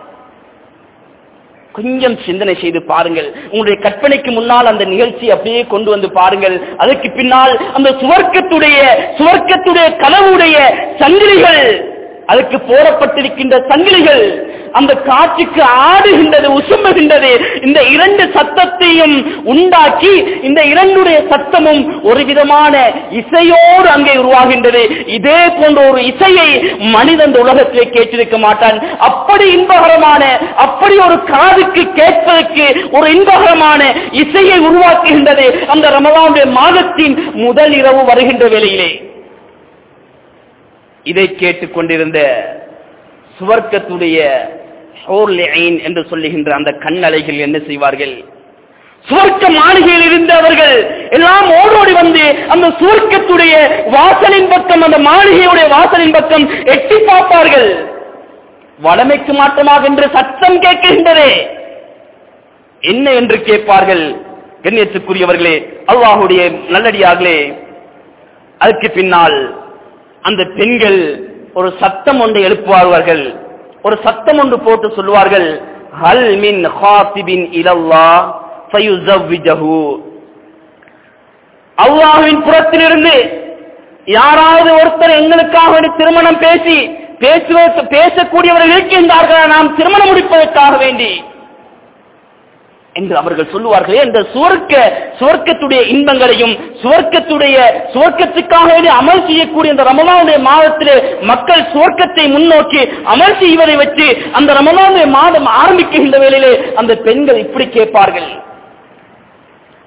கொஞ்சம் சிந்தனை செய்து பாருங்கள் உங்களுடைய கற்பனைக்கு முன்னால் அந்த நிகழ்ச்சி அப்படியே கொண்டு வந்து பாருங்கள் அதற்கு பின்னால் அந்த சுவர்க்கத்துடைய சுவர்க்கத்துடைய கனவுடைய சங்கிலிகள் அதுக்கு போடப்பட்டிருக்கின்ற சங்கிலிகள் அந்த காற்றுக்கு ஆடுகின்றது உசும்புகின்றது இந்த இரண்டு சத்தத்தையும் உண்டாக்கி இந்த இரண்டுடைய சத்தமும் ஒரு விதமான இசையோடு அங்கே உருவாகின்றது இதே போன்ற ஒரு இசையை மனிதன் இந்த உலகத்திலே கேட்டிருக்க மாட்டான் அப்படி இன்பகரமான அப்படி ஒரு காதுக்கு கேட்பதற்கு ஒரு இன்பகரமான இசையை உருவாக்குகின்றது அந்த ரமலானுடைய மாதத்தின் முதல் இரவு வருகின்ற வேளையிலே இதை கேட்டுக் கொண்டிருந்த சுவர்க்கத்துடைய ஹோர்லி ஐன் என்று சொல்லுகின்ற அந்த கண்ணலைகள் என்ன செய்வார்கள் சுவர்க்க மாளிகையில் இருந்தவர்கள் எல்லாம் ஓடோடி வந்து அந்த சுவர்க்கத்துடைய வாசலின் பக்கம் அந்த மாளிகையுடைய வாசலின் பக்கம் எட்டி பார்ப்பார்கள் வடமைக்கு மாற்றமாக என்று சத்தம் கேட்கின்றதே என்ன என்று கேட்பார்கள் கண்ணியத்துக்குரியவர்களே அல்லாஹுடைய நல்லடியார்களே அதுக்கு பின்னால் அந்த பெண்கள் ஒரு சத்தம் ஒன்றை எழுப்புவார்கள் ஒரு சத்தம் ஒன்று போட்டு சொல்லுவார்கள் ஹல் மின் ஹாசிபின் இலல்லா ஃபயுஸவ்விஜஹு அல்லாஹ்வின் புறத்திலிருந்து யாராவது ஒருத்தர் எங்களுக்காக வேண்டி திருமணம் பேசி பேசுவதற்கு பேசக்கூடியவர்கள் இருக்கின்றார்களா நாம் திருமணம் முடிப்பதற்காக வேண்டி என்று அவர்கள் சொல்லுவார்களே இந்த சுவர்க்க சுவர்க்கத்துடைய இன்பங்களையும் சுவர்க்கத்துடைய சுவர்க்கத்துக்காக வேண்டி அமல் செய்யக்கூடிய இந்த ரமலானுடைய மாதத்திலே மக்கள் சுவர்க்கத்தை முன்னோக்கி அமல் செய்வதை வச்சு அந்த ரமலானுடைய மாதம் ஆரம்பிக்கின்ற வேளையிலே அந்த பெண்கள் இப்படி கேட்பார்கள்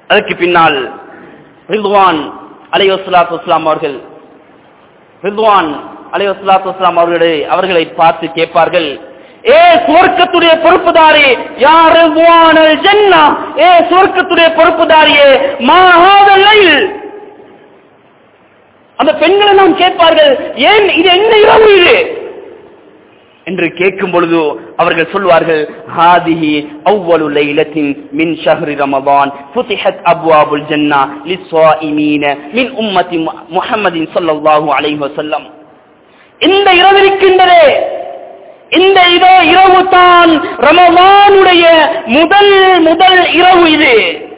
அதற்கு பின்னால் ரிதுவான் அலைவசலாத்து வஸ்லாம் அவர்கள் ரிதுவான் அலைவசலாத்து வஸ்லாம் அவர்களை அவர்களை பார்த்து கேட்பார்கள் ஏ சுவர்க்கத்துடைய பொறுப்புதாரி யார் ரிதுவானல் ஜன்னா ஏ சுவர்க்கத்துடைய பொறுப்புதாரியே மாஹாதல்லைல் அந்த பெண்களை நாம் கேட்பார்கள் ஏன் இது என்ன இரவு இது என்று கேட்கும் பொழுது அவர்கள் சொல்வார்கள் ஹாதிஹி அவ்வளு லைலத்தின் மின் ஷஹ்ரி ரமதான் ஃபுதிஹத் அப்வாபுல் ஜன்னா லிஸ்ஸாயிமீன மின் உம்மத்தி முஹம்மதின் ஸல்லல்லாஹு அலைஹி வஸல்லம் இந்த இரவு இருக்கின்றதே இந்த இதோ இரவு தான் ரமலானுடைய முதல் முதல் இரவு இது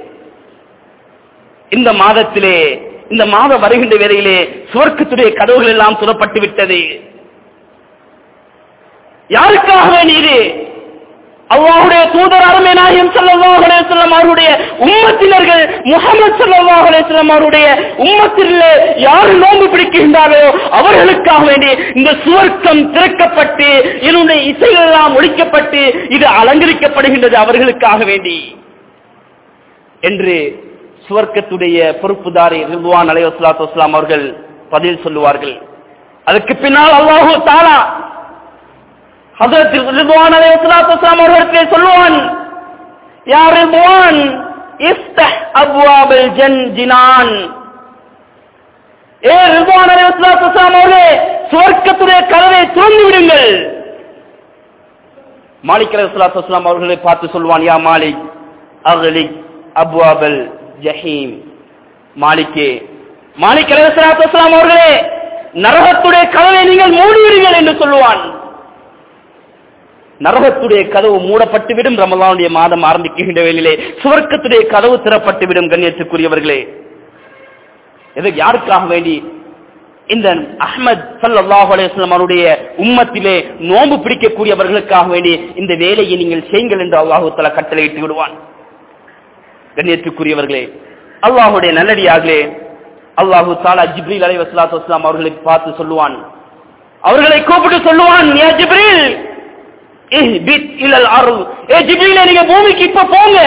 இந்த மாதத்திலே இந்த மாதம் வருகின்ற வேளையிலே சுவர்க்கத்துடைய கதவுகள் எல்லாம் துறப்பட்டு விட்டது யாருக்காக வேண்டியது அல்லாஹுடைய தூதர் அருமை நாயகம் ஸல்லல்லாஹு அலைஹி வஸல்லம் அவருடைய உம்மத்தினர்கள் முஹம்மது ஸல்லல்லாஹு அலைஹி வஸல்லம் அவருடைய உம்மத்திலே யார் நோன்பு பிடிக்கின்றார்களோ அவர்களுக்காக வேண்டி இந்த சுவர்க்கம் திறக்கப்பட்டு இதனுடைய இசைகள் எல்லாம் ஒழிக்கப்பட்டு இது அலங்கரிக்கப்படுகின்றது அவர்களுக்காக வேண்டி என்று சுவர்க்கத்துடைய பொறுப்புதாரி ரிதுவான் அலைஹி வஸலாத்து வஸலாம் அவர்கள் பதில் சொல்லுவார்கள் அதற்கு பின்னால் அல்லாஹு தாலா ஹசரத் ரிதுவான் அலைஹிஸ்ஸலாத்து வஸலாம் அவர்களிடத்திலே சொல்லுவான் யா ரிதுவான் இஃப்தஹ் அப்வாபல் ஜன் ஜினான் ஏ ரிதுவான் அலைஹிஸ்ஸலாத்து வஸலாம் அவர்களே சுவர்க்கத்துடைய கதவை திறந்து விடுங்கள் மாலிக் அலைஹிஸ்ஸலாத்து வஸலாம் அவர்களை பார்த்து சொல்வான் யா மாலிக் அக்லிக் அப்வாபல் ஜஹீம் மாலிக்கே மாலிக் அலைஹிஸ்ஸலாத்து வஸலாம் அவர்களே நரகத்துடைய கதவை நீங்கள் மூடிவிடுங்கள் என்று சொல்லுவான் நரகத்துடைய கதவு மூடப்பட்டுவிடும் ரமலானுடைய மாதம் ஆரம்பிக்கின்ற வேளையிலே சுவர்க்கத்துடைய கதவு திறப்பட்டுவிடும் கண்ணியத்துக்குரியவர்களே இது யாருக்காக வேண்டி இந்த அஹ்மத் சல்லாஹ் அலையம் அவருடைய உம்மத்திலே நோன்பு பிடிக்கக்கூடியவர்களுக்காக வேண்டி இந்த வேலையை நீங்கள் செய்யுங்கள் என்று அல்லாஹு தலா கட்டளையிட்டு விடுவான் கண்ணியத்துக்குரியவர்களே அல்லாஹுடைய நல்லடியார்களே அல்லாஹு தாலா ஜிப்ரீல் அலை வசலாத்து வஸ்லாம் அவர்களை பார்த்து சொல்லுவான் அவர்களை கூப்பிட்டு சொல்லுவான் யா ஜிப்ரீல் இஹ்பித் இலல் அருள் ஏ ஜிப்ரீல நீங்க பூமிக்கு இப்ப போங்க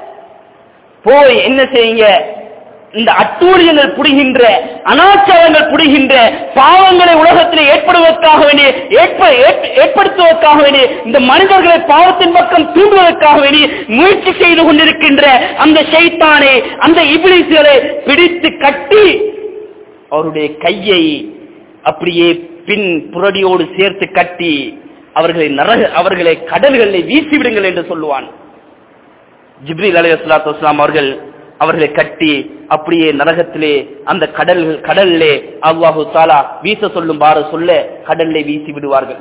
போய் என்ன செய்யுங்க இந்த அட்டூழியங்கள் புரிகின்ற அனாச்சாரங்கள் புரிகின்ற பாவங்களை உலகத்தில் ஏற்படுவதற்காக வேண்டிய ஏற்ப- ஏற்ப- ஏற்படுத்துவதற்காக வேண்டிய இந்த மனிதர்களை பாவத்தின் பக்கம் தூண்டுவதற்காக வேண்டி முயற்சி செய்து கொண்டிருக்கின்ற அந்த ஷைத்தானை அந்த இபிலிசுகளை பிடித்து கட்டி அவருடைய கையை அப்படியே பின் புரடியோடு சேர்த்து கட்டி அவர்களை நரக அவர்களை கடல்களில் வீசிவிடுங்கள் என்று சொல்லுவான் ஜிப்ரீல் அலைஹி ஸலாத்து வஸலாம் அவர்கள் அவர்களை கட்டி அப்படியே நரகத்திலே அந்த கடல் கடல்லே அல்லாஹு தாலா வீச சொல்லும்பாறு சொல்ல கடல்லே வீசி விடுவார்கள்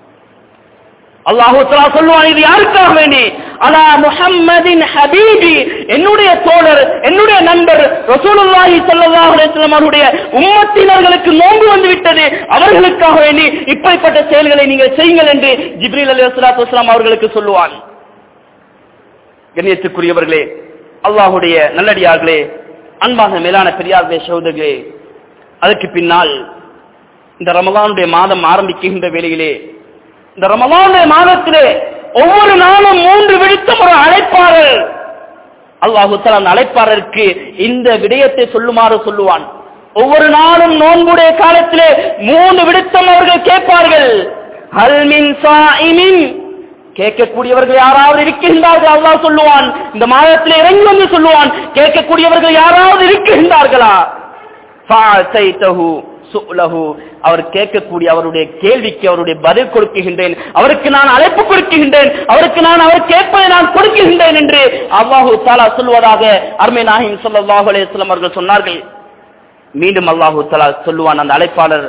அல்லாஹு தஆலா சொல்லுவான் இது யாருக்காக வேண்டி அலா முஹம்மதின் ஹபீபி என்னுடைய தோழர் என்னுடைய நண்பர் ரசூலுல்லாஹி ஸல்லல்லாஹு அலைஹி வஸல்லம் அவருடைய உம்மத்தினர்களுக்கு நோன்பு வந்து விட்டது அவர்களுக்காக வேண்டி இப்படிப்பட்ட செயல்களை நீங்கள் செய்யுங்கள் என்று ஜிப்ரீல் அலைஹி ஸலாத்து வஸலாம் அவர்களுக்கு சொல்லுவான் கண்ணியத்துக்குரியவர்களே அல்லாஹுடைய நல்லடியார்களே அன்பாக மேலான பெரியார்களே சகோதரர்களே அதற்கு பின்னால் இந்த ரமலானுடைய மாதம் ஆரம்பிக்கின்ற வேளையிலே இந்த ரமலானுடைய மாதத்திலே ஒவ்வொரு நாளும் மூன்று விடுத்தம் ஒரு அழைப்பாளர் அல்லாஹு தஆலா அந்த அழைப்பாளருக்கு இந்த விடயத்தை சொல்லுமாறு சொல்லுவான் ஒவ்வொரு நாளும் நோன்புடைய காலத்திலே மூன்று விடுத்தம் அவர்கள் கேட்பார்கள் ஹல் மின் சாயிமின் கேட்கக்கூடியவர்கள் யாராவது இருக்கின்றார்கள் அல்லாஹ் சொல்லுவான் இந்த மாதத்திலே இறங்கி வந்து சொல்லுவான் கேட்கக்கூடியவர்கள் யாராவது இருக்கின்றார்களா ஃபஅதைதஹு சுலஹு அவர் கேட்கக்கூடிய அவருடைய கேள்விக்கு அவருடைய பதில் கொடுக்குகின்றேன் அவருக்கு நான் அழைப்பு கொடுக்குகின்றேன் அவருக்கு நான் அவர் கேட்பதை நான் கொடுக்குகின்றேன் என்று அல்லாஹு தாலா சொல்வதாக அருமை நாஹிம் ஸல்லல்லாஹு அலைஹி வஸல்லம் அவர்கள் சொன்னார்கள் மீண்டும் அல்லாஹு தாலா சொல்லுவான் அந்த அழைப்பாளர்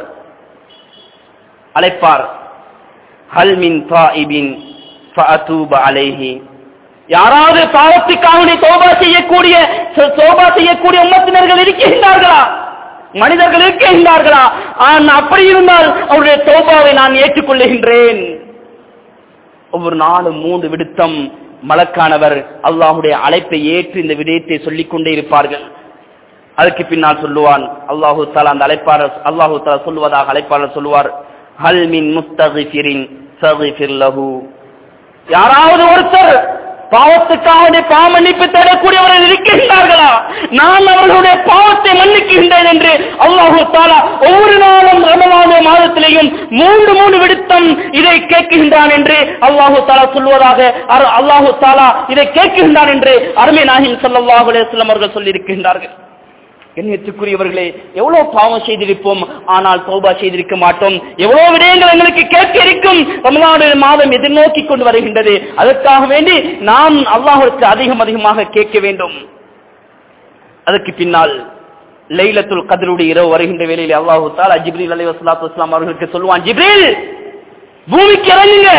அழைப்பார் ஹல் மின் தாயிபின் ஃபஅதூப அலைஹி யாராவது பாவத்துக்காக நீ தோபா செய்யக்கூடிய தோபா செய்யக்கூடிய உம்மத்தினர்கள் இருக்கின்றார்களா மனிதர்கள் இருக்கின்றார்களா ஆன் அப்படி இருந்தால் அவருடைய தோபாவை நான் ஏற்றுக்கொள்ளுகின்றேன் ஒவ்வொரு நாளும் மூன்று விடுத்தம் மலக்கானவர் அல்லாஹுடைய அழைப்பை ஏற்று இந்த விடயத்தை சொல்லிக் கொண்டே இருப்பார்கள் அதுக்கு பின்னால் சொல்லுவான் அல்லாஹு தாலா அந்த அழைப்பாளர் அல்லாஹு தாலா சொல்லுவதாக அழைப்பாளர் சொல்லுவார் ஹல் மின் முஸ்தகிஃபிரின் சகிஃபிர் லஹு யாராவது ஒருத்தர் பாவத்துக்காக பாவமன்னிப்பு தேடக்கூடியவர்கள் இருக்கின்றார்களா நான் அவர்களுடைய பாவத்தை மன்னிக்கின்றேன் என்று அல்லாஹு தாலா ஒவ்வொரு நாளும் ரமலான மாதத்திலேயும் மூன்று மூணு விடுத்தம் இதை கேட்கின்றான் என்று அல்லாஹு தாலா சொல்வதாக அரு- அல்லாஹு தாலா இதை கேட்கின்றான் என்று அருமை நாகிம் ஸல்லல்லாஹு அலைஹி வஸல்லம் அவர்கள் சொல்லியிருக்கின்றார்கள் கண்ணியத்துக்குரியவர்களே எவ்வளவு பாவம் செய்திருப்போம் ஆனால் தௌபா செய்திருக்க மாட்டோம் எவ்வளவு விடயங்கள் எங்களுக்கு கேட்க இருக்கும் ரமலானுடைய மாதம் எதிர்நோக்கி கொண்டு வருகின்றது அதற்காக வேண்டி நாம் அல்லாஹ்விற்கு அதிகம் அதிகமாக கேட்க வேண்டும் அதற்கு பின்னால் லைலத்துல் கதருடைய இரவு வருகின்ற வேளையில் அல்லாஹு தாலா ஜிப்ரீல் அலைஹி வஸல்லாத்து வஸலாம் அவர்களுக்கு சொல்லுவான் ஜிப்ரீல் பூமிக்கு இறங்குங்க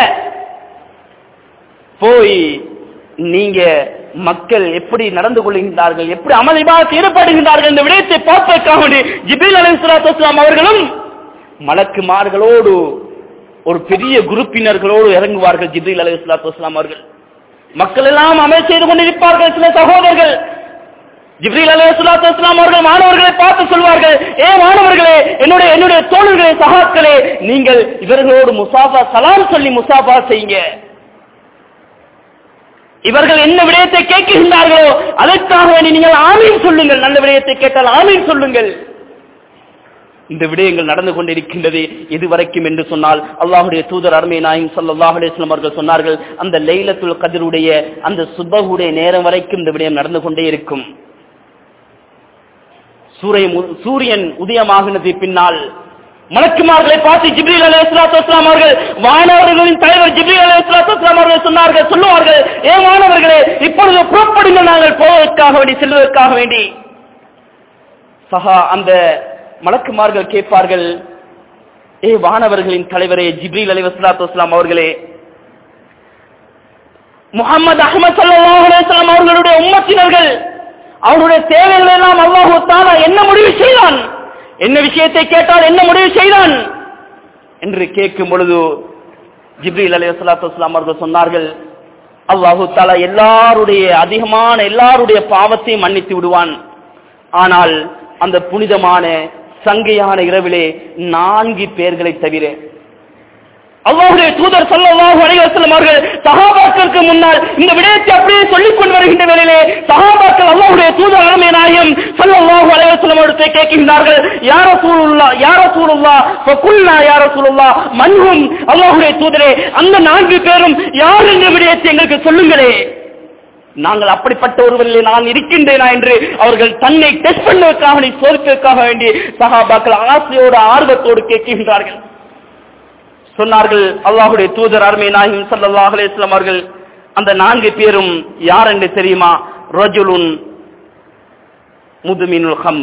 போய் நீங்க மக்கள் எப்படி நடந்து கொள்கின்றார்கள் எப்படி அமைதியாக ஈடுபடுகின்றார்கள் இந்த விடயத்தை பார்ப்பதற்காக வேண்டி ஜிப்ரீல் அலைஹிஸ்ஸலாத்து வஸலாம் அவர்களும் மலக்குமார்களோடு ஒரு பெரிய குரூப்பினர்களோடு இறங்குவார்கள் ஜிப்ரீல் அலைஹிஸ்ஸலாத்து வஸலாம் அவர்கள் மக்கள் எல்லாம் அமல் செய்து கொண்டிருப்பார்கள் சில சகோதரர்கள் ஜிப்ரீல் அலைஹிஸ்ஸலாத்து வஸலாம் அவர்கள் மாணவர்களை பார்த்து சொல்வார்கள் ஏ மாணவர்களே என்னுடைய என்னுடைய தோழர்களே சகாக்களே நீங்கள் இவர்களோடு முசாஃபா சலாம் சொல்லி முசாஃபா செய்யுங்க இவர்கள் என்ன விடயத்தை கேட்கின்றார்களோ அதற்காக வேண்டி நீங்கள் ஆமீன் சொல்லுங்கள் நல்ல விடயத்தை கேட்டால் ஆமீன் சொல்லுங்கள் இந்த விடயங்கள் நடந்து கொண்டிருக்கின்றது இதுவரைக்கும் என்று சொன்னால் அல்லாஹுடைய தூதர் அருமை நாயும் ஸல்லல்லாஹு அலைஹி வஸல்லம் அவர்கள் சொன்னார்கள் அந்த லைலத்துல் கதிருடைய அந்த சுபஹுடைய நேரம் வரைக்கும் இந்த விடயம் நடந்து கொண்டே இருக்கும் சூரியன் உ- சூரியன் உதயமாகினது பின்னால் மலக்குமார்களை பார்த்து ஜிப்ரீல் அலைஹிஸ்ஸலாத்து வஸலாம் அவர்கள் வானவர்களின் தலைவர் ஜிப்ரீல் அலைஹிஸ்ஸலாத்து வஸலாம் அவர்கள் சொன்னார்கள் சொல்லுவார்கள் ஏ மாணவர்களே இப்பொழுது புறப்படுங்கள் நாங்கள் போவதற்காக வேண்டி செல்வதற்காக வேண்டி சஹா அந்த மலக்குமார்கள் கேட்பார்கள் ஏ வானவர்களின் தலைவரே ஜிப்ரீல் அலைஹிஸ்ஸலாத்து வஸலாம் அவர்களே முகமது அஹ்மத் ஸல்லல்லாஹு அலைஹி வஸல்லம் அவர்களுடைய உம்மத்தினர்கள் அவருடைய தேவைகள் எல்லாம் அல்லாஹு தஆலா என்ன முடிவு செய்தான் என்ன விஷயத்தை கேட்டால் என்ன முடிவு செய்தான் என்று கேட்கும் பொழுது ஜிப்ரீல் அலைஹிஸ்ஸலாத்து வஸலாம் அவர்கள் சொன்னார்கள் அல்லாஹு தஆலா எல்லாருடைய அதிகமான எல்லாருடைய பாவத்தையும் மன்னித்து விடுவான் ஆனால் அந்த புனிதமான சங்கையான இரவிலே நான்கு பேர்களை தவிர அல்லாஹ்வுடைய தூதர் ஸல்லல்லாஹு அலைஹி வஸல்லம் அவர்கள் சஹாபாக்களுக்கு முன்னால் இந்த விடயத்தை அப்படியே சொல்லிக் கொண்டு வருகின்ற வேளையிலே சஹாபாக்கள் அல்லாஹ்வுடைய தூதர் அருமை நாயகம் ஸல்லல்லாஹு அலைஹி வஸல்லம் அவர்களை கேட்கின்றார்கள் யா ரசூலுல்லாஹ் யா ரசூலுல்லாஹ் ஃபகுல்னா யா ரசூலுல்லாஹ் மன்ஹும் அல்லாஹ்வுடைய தூதரே அந்த நான்கு பேரும் யார் என்ற விடயத்தை எங்களுக்கு சொல்லுங்களே நாங்கள் அப்படிப்பட்ட ஒருவரில் நான் இருக்கின்றேனா என்று அவர்கள் தன்னை டெஸ்ட் பண்ணுவதற்காக வேண்டி சோதிப்பதற்காக வேண்டி சஹாபாக்கள் ஆசையோடு ஆர்வத்தோடு கேட்கின்றார்கள் சொன்னார்கள் அல்லாஹுடைய தூதர் அருமை நாயகம் ஸல்லல்லாஹு அலைஹி வஸல்லம் அவர்கள் அந்த நான்கு பேரும் யார் என்று தெரியுமா ரஜுலுன் முதுமினுல் ஹம்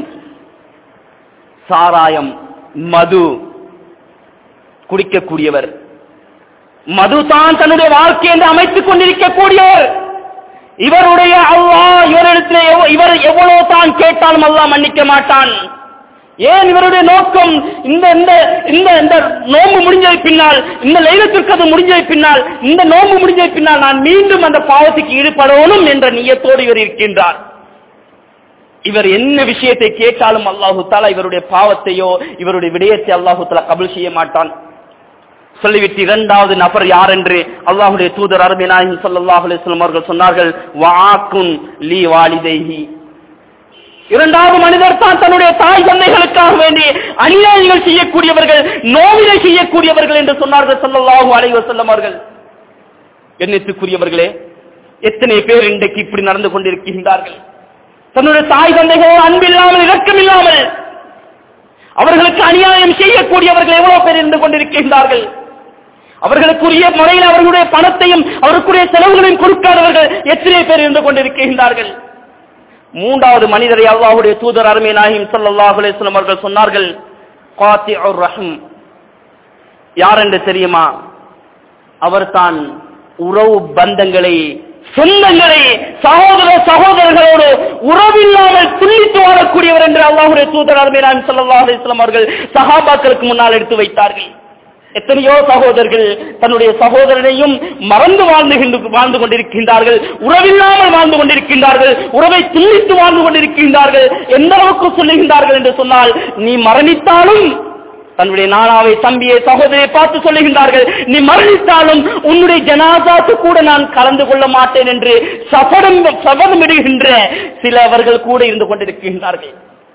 சாராயம் மது குடிக்கக்கூடியவர் மது தான் தன்னுடைய வாழ்க்கை என்று அமைத்துக் கொண்டிருக்கக்கூடியவர் இவருடைய அல்லாஹ் இவரிடத்தில் எவ்வ- இவர் எவ்வளவு தான் கேட்டாலும் அல்லாஹ் மன்னிக்க மாட்டான் ஏன் இவருடைய நோக்கம் இந்த இந்த இந்த இந்த நோன்பு முடிஞ்சதை பின்னால் இந்த லைலத்திற்கு அது முடிஞ்சதை பின்னால் இந்த நோன்பு முடிஞ்சதை பின்னால் நான் மீண்டும் அந்த பாவத்துக்கு ஈடுபடணும் என்ற நியத்தோடு இவர் இருக்கின்றார் இவர் என்ன விஷயத்தை கேட்டாலும் அல்லாஹு தாலா இவருடைய பாவத்தையோ இவருடைய விடயத்தை அல்லாஹு தாலா கபல் செய்ய மாட்டான் சொல்லிவிட்டு இரண்டாவது நபர் யார் என்று அல்லாஹுடைய தூதர் அருமை நாயகம் ஸல்லல்லாஹு அலைஹி வஸல்லம் அவர்கள் சொன்னார்கள் வாக்குன் லீ வாலிதைஹி இரண்டாவது மனிதர் தான் தன்னுடைய தாய் தந்தைகளுக்காக வேண்டி அநியாயங்கள் செய்யக்கூடியவர்கள் நோவினை செய்யக்கூடியவர்கள் என்று சொன்னார்கள் ஸல்லல்லாஹு அலைஹி வஸல்லம் அவர்கள் எண்ணத்துக்குரியவர்களே எத்தனை பேர் இன்றைக்கு இப்படி நடந்து கொண்டிருக்கின்றார்கள் தன்னுடைய தாய் தந்தைகளோடு அன்பில்லாமல் இரக்கமில்லாமல் அவர்களுக்கு அநியாயம் செய்யக்கூடியவர்கள் எவ்வளவு பேர் இருந்து கொண்டிருக்கின்றார்கள் அவர்களுக்குரிய முறையில் அவர்களுடைய பணத்தையும் அவர்களுக்குரிய செலவுகளையும் கொடுக்காதவர்கள் எத்தனை பேர் இருந்து கொண்டிருக்கின்றார்கள் மூன்றாவது மனிதரை அல்லாஹுடைய தூதர் அருமை நாயிம் ஸல்லல்லாஹு அலைஹி வஸல்லம் அவர்கள் சொன்னார்கள் காத்திஉர் ரஹம் யார் என்று தெரியுமா அவர்தான் உறவு பந்தங்களை சொந்தங்களை சகோதர சகோதரர்களோடு உறவில்லாமல் துள்ளித்து வாழக்கூடியவர் என்று அல்லாஹுடைய தூதர் அருமை நாயிம் ஸல்லல்லாஹு அலைஹி வஸல்லம் அவர்கள் சஹாபாக்களுக்கு முன்னால் எடுத்து வைத்தார்கள் எத்தனையோ சகோதரர்கள் தன்னுடைய சகோதரனையும் மறந்து வாழ்ந்து வாழ்ந்து கொண்டிருக்கின்றார்கள் உறவில்லாமல் வாழ்ந்து கொண்டிருக்கின்றார்கள் உறவை துண்டித்து வாழ்ந்து கொண்டிருக்கின்றார்கள் எந்த அளவுக்கு சொல்லுகின்றார்கள் என்று சொன்னால் நீ மரணித்தாலும் தன்னுடைய நானாவை தம்பியை சகோதரியை பார்த்து சொல்லுகின்றார்கள் நீ மரணித்தாலும் உன்னுடைய ஜனாதாக்கு கூட நான் கலந்து கொள்ள மாட்டேன் என்று சபதம் சபதம் இடுகின்ற சிலவர்கள் கூட இருந்து கொண்டிருக்கின்றார்கள்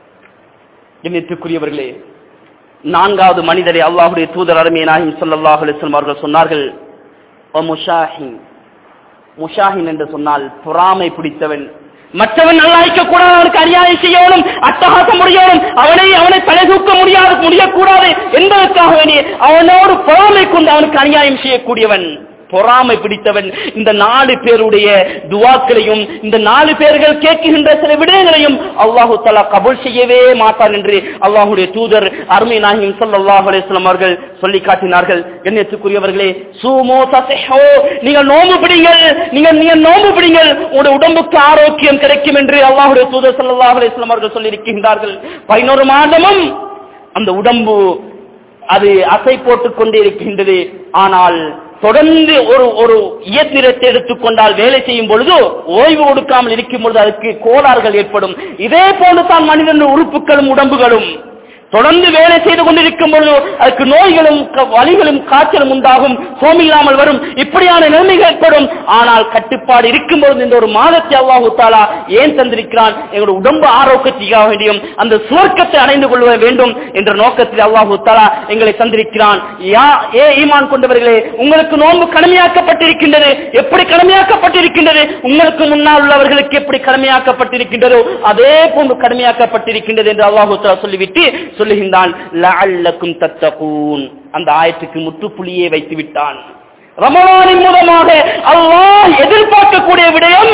எண்ணிற்குரியவர்களே நான்காவது மனிதரை அல்லாஹுடைய தூதர் அருமையனாகும் ஸல்லல்லாஹு அலைஹி வஸல்லம் அவர்கள் சொன்னார்கள் "வ முஷாஹின் முஷாஹின் என்று சொன்னால் பொறாமை பிடித்தவன் மற்றவன் நல்லாய்க்க கூடாது அவனுக்கு அநியாயம் செய்யணும் அட்டகாசம் முடியணும் அவனை அவனை தலை தூக்க முடியாது முடியக்கூடாது என்பதற்காக வேண்டிய அவனோடு பொறாமை கொண்டு அவனுக்கு அநியாயம் செய்யக்கூடியவன் பொறாமை பிடித்தவன் இந்த நாலு பேருடைய துவாக்களையும் இந்த நாலு பேர்கள் கேட்கின்ற சில விடயங்களையும் அல்லாஹு தலா கபூல் செய்யவே மாட்டான் என்று அல்லாஹுடைய தூதர் அருமை நாயகம் ஸல்லல்லாஹு அலைஹி வஸல்லம் அவர்கள் சொல்லி காட்டினார்கள் கண்ணியத்துக்குரியவர்களே சூமோ தசஹோ நீங்கள் நோம்பு பிடிங்கள் நீங்கள் நீங்கள் நோம்பு பிடிங்கள் உங்களுடைய உடம்புக்கு ஆரோக்கியம் கிடைக்கும் என்று அல்லாஹுடைய தூதர் ஸல்லல்லாஹு அலைஹி வஸல்லம் அவர்கள் சொல்லி இருக்கின்றார்கள் பதினோரு மாதமும் அந்த உடம்பு அது அசை போட்டுக் கொண்டே இருக்கின்றது ஆனால் தொடர்ந்து ஒரு ஒரு இயந்திரத்தை எடுத்துக்கொண்டால் வேலை செய்யும் பொழுது ஓய்வு கொடுக்காமல் இருக்கும் பொழுது அதுக்கு கோளாறுகள் ஏற்படும் இதே போன்று தான் மனிதன் உறுப்புகளும் உடம்புகளும் தொடர்ந்து வேலை செய்து கொண்டிருக்கும் பொழுது அதுக்கு நோய்களும் க- வலிகளும் காய்ச்சலும் உண்டாகும் சோமில்லாமல் வரும் இப்படியான நிலைமைகள் ஏற்படும் ஆனால் கட்டுப்பாடு இருக்கும் பொழுது இந்த ஒரு மாதத்தை அல்லாஹு தாலா ஏன் தந்திருக்கிறான் எங்களுடைய உடம்பு ஆரோக்கியத்துக்காக வேண்டியும் அந்த சுவர்க்கத்தை அடைந்து கொள்ள வேண்டும் என்ற நோக்கத்தில் அல்லாஹு தாலா எங்களை தந்திருக்கிறான் யா ஏ ஈமான் கொண்டவர்களே உங்களுக்கு நோன்பு கடமையாக்கப்பட்டிருக்கின்றது எப்படி கடமையாக்கப்பட்டிருக்கின்றது உங்களுக்கு முன்னால் உள்ளவர்களுக்கு எப்படி கடமையாக்கப்பட்டிருக்கின்றதோ அதே போன்று கடமையாக்கப்பட்டிருக்கின்றது என்று அல்லாஹு தாலா சொல்லிவிட்டு சொல்லுகின்றான் லஅல்லக்கும் தத்தகூன் அந்த ஆயத்துக்கு முற்றுப்புள்ளியே வைத்து விட்டான் ரமலானின் மூலமாக அல்லாஹ் எதிர்பார்க்கக்கூடிய விடயம்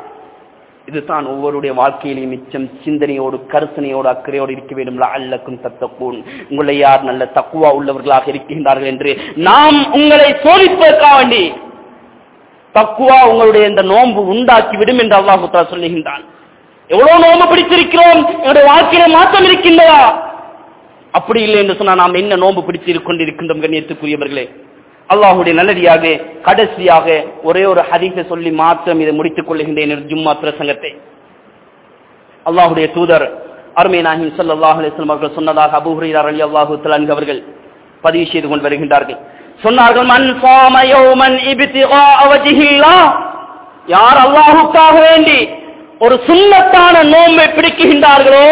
இதுதான் ஒவ்வொருடைய வாழ்க்கையிலும் மிச்சம் சிந்தனையோடு கருத்தனையோடு அக்கறையோடு இருக்க வேண்டும் அல்லக்கும் தத்தக்கூன் உங்களை யார் நல்ல தக்குவா உள்ளவர்களாக இருக்கின்றார்கள் என்று நாம் உங்களை சோதிப்பதற்காக வேண்டி தக்குவா உங்களுடைய இந்த நோன்பு உண்டாக்கி விடும் என்று அல்லாஹு தஆலா சொல்லுகின்றான் எவ்வளவு நோன்பு பிடித்திருக்கிறோம் என்னுடைய வாழ்க்கையில மாற்றம் இருக்கின்றதா அப்படி இல்லை என்று சொன்னா நாம் என்ன நோன்பு பிடித்து கொண்டிருக்கின்றோம் கண்ணியத்துக்குரியவர்களே அல்லாஹுடைய நல்லடியாக கடைசியாக ஒரே ஒரு ஹதீஸை சொல்லி மாத்திரம் இதை முடித்துக் கொள்ளுகின்றேன் எனது ஜும்மா பிரசங்கத்தை அல்லாஹுடைய தூதர் அருமை நாகிம் ஸல்லல்லாஹு அலைஹி வஸல்லம் அவர்கள் சொன்னதாக அபூ ஹுரைரா ரலியல்லாஹு தஆலா அன்ஹு அவர்கள் பதிவு செய்து கொண்டு வருகின்றார்கள் சொன்னார்கள் மன் சாம யௌமன் இப்திகா வஜ்ஹில்லாஹ் யார் அல்லாஹ்வுக்காக வேண்டி ஒரு சுன்னத்தான நோன்பை பிடிக்குகின்றார்களோ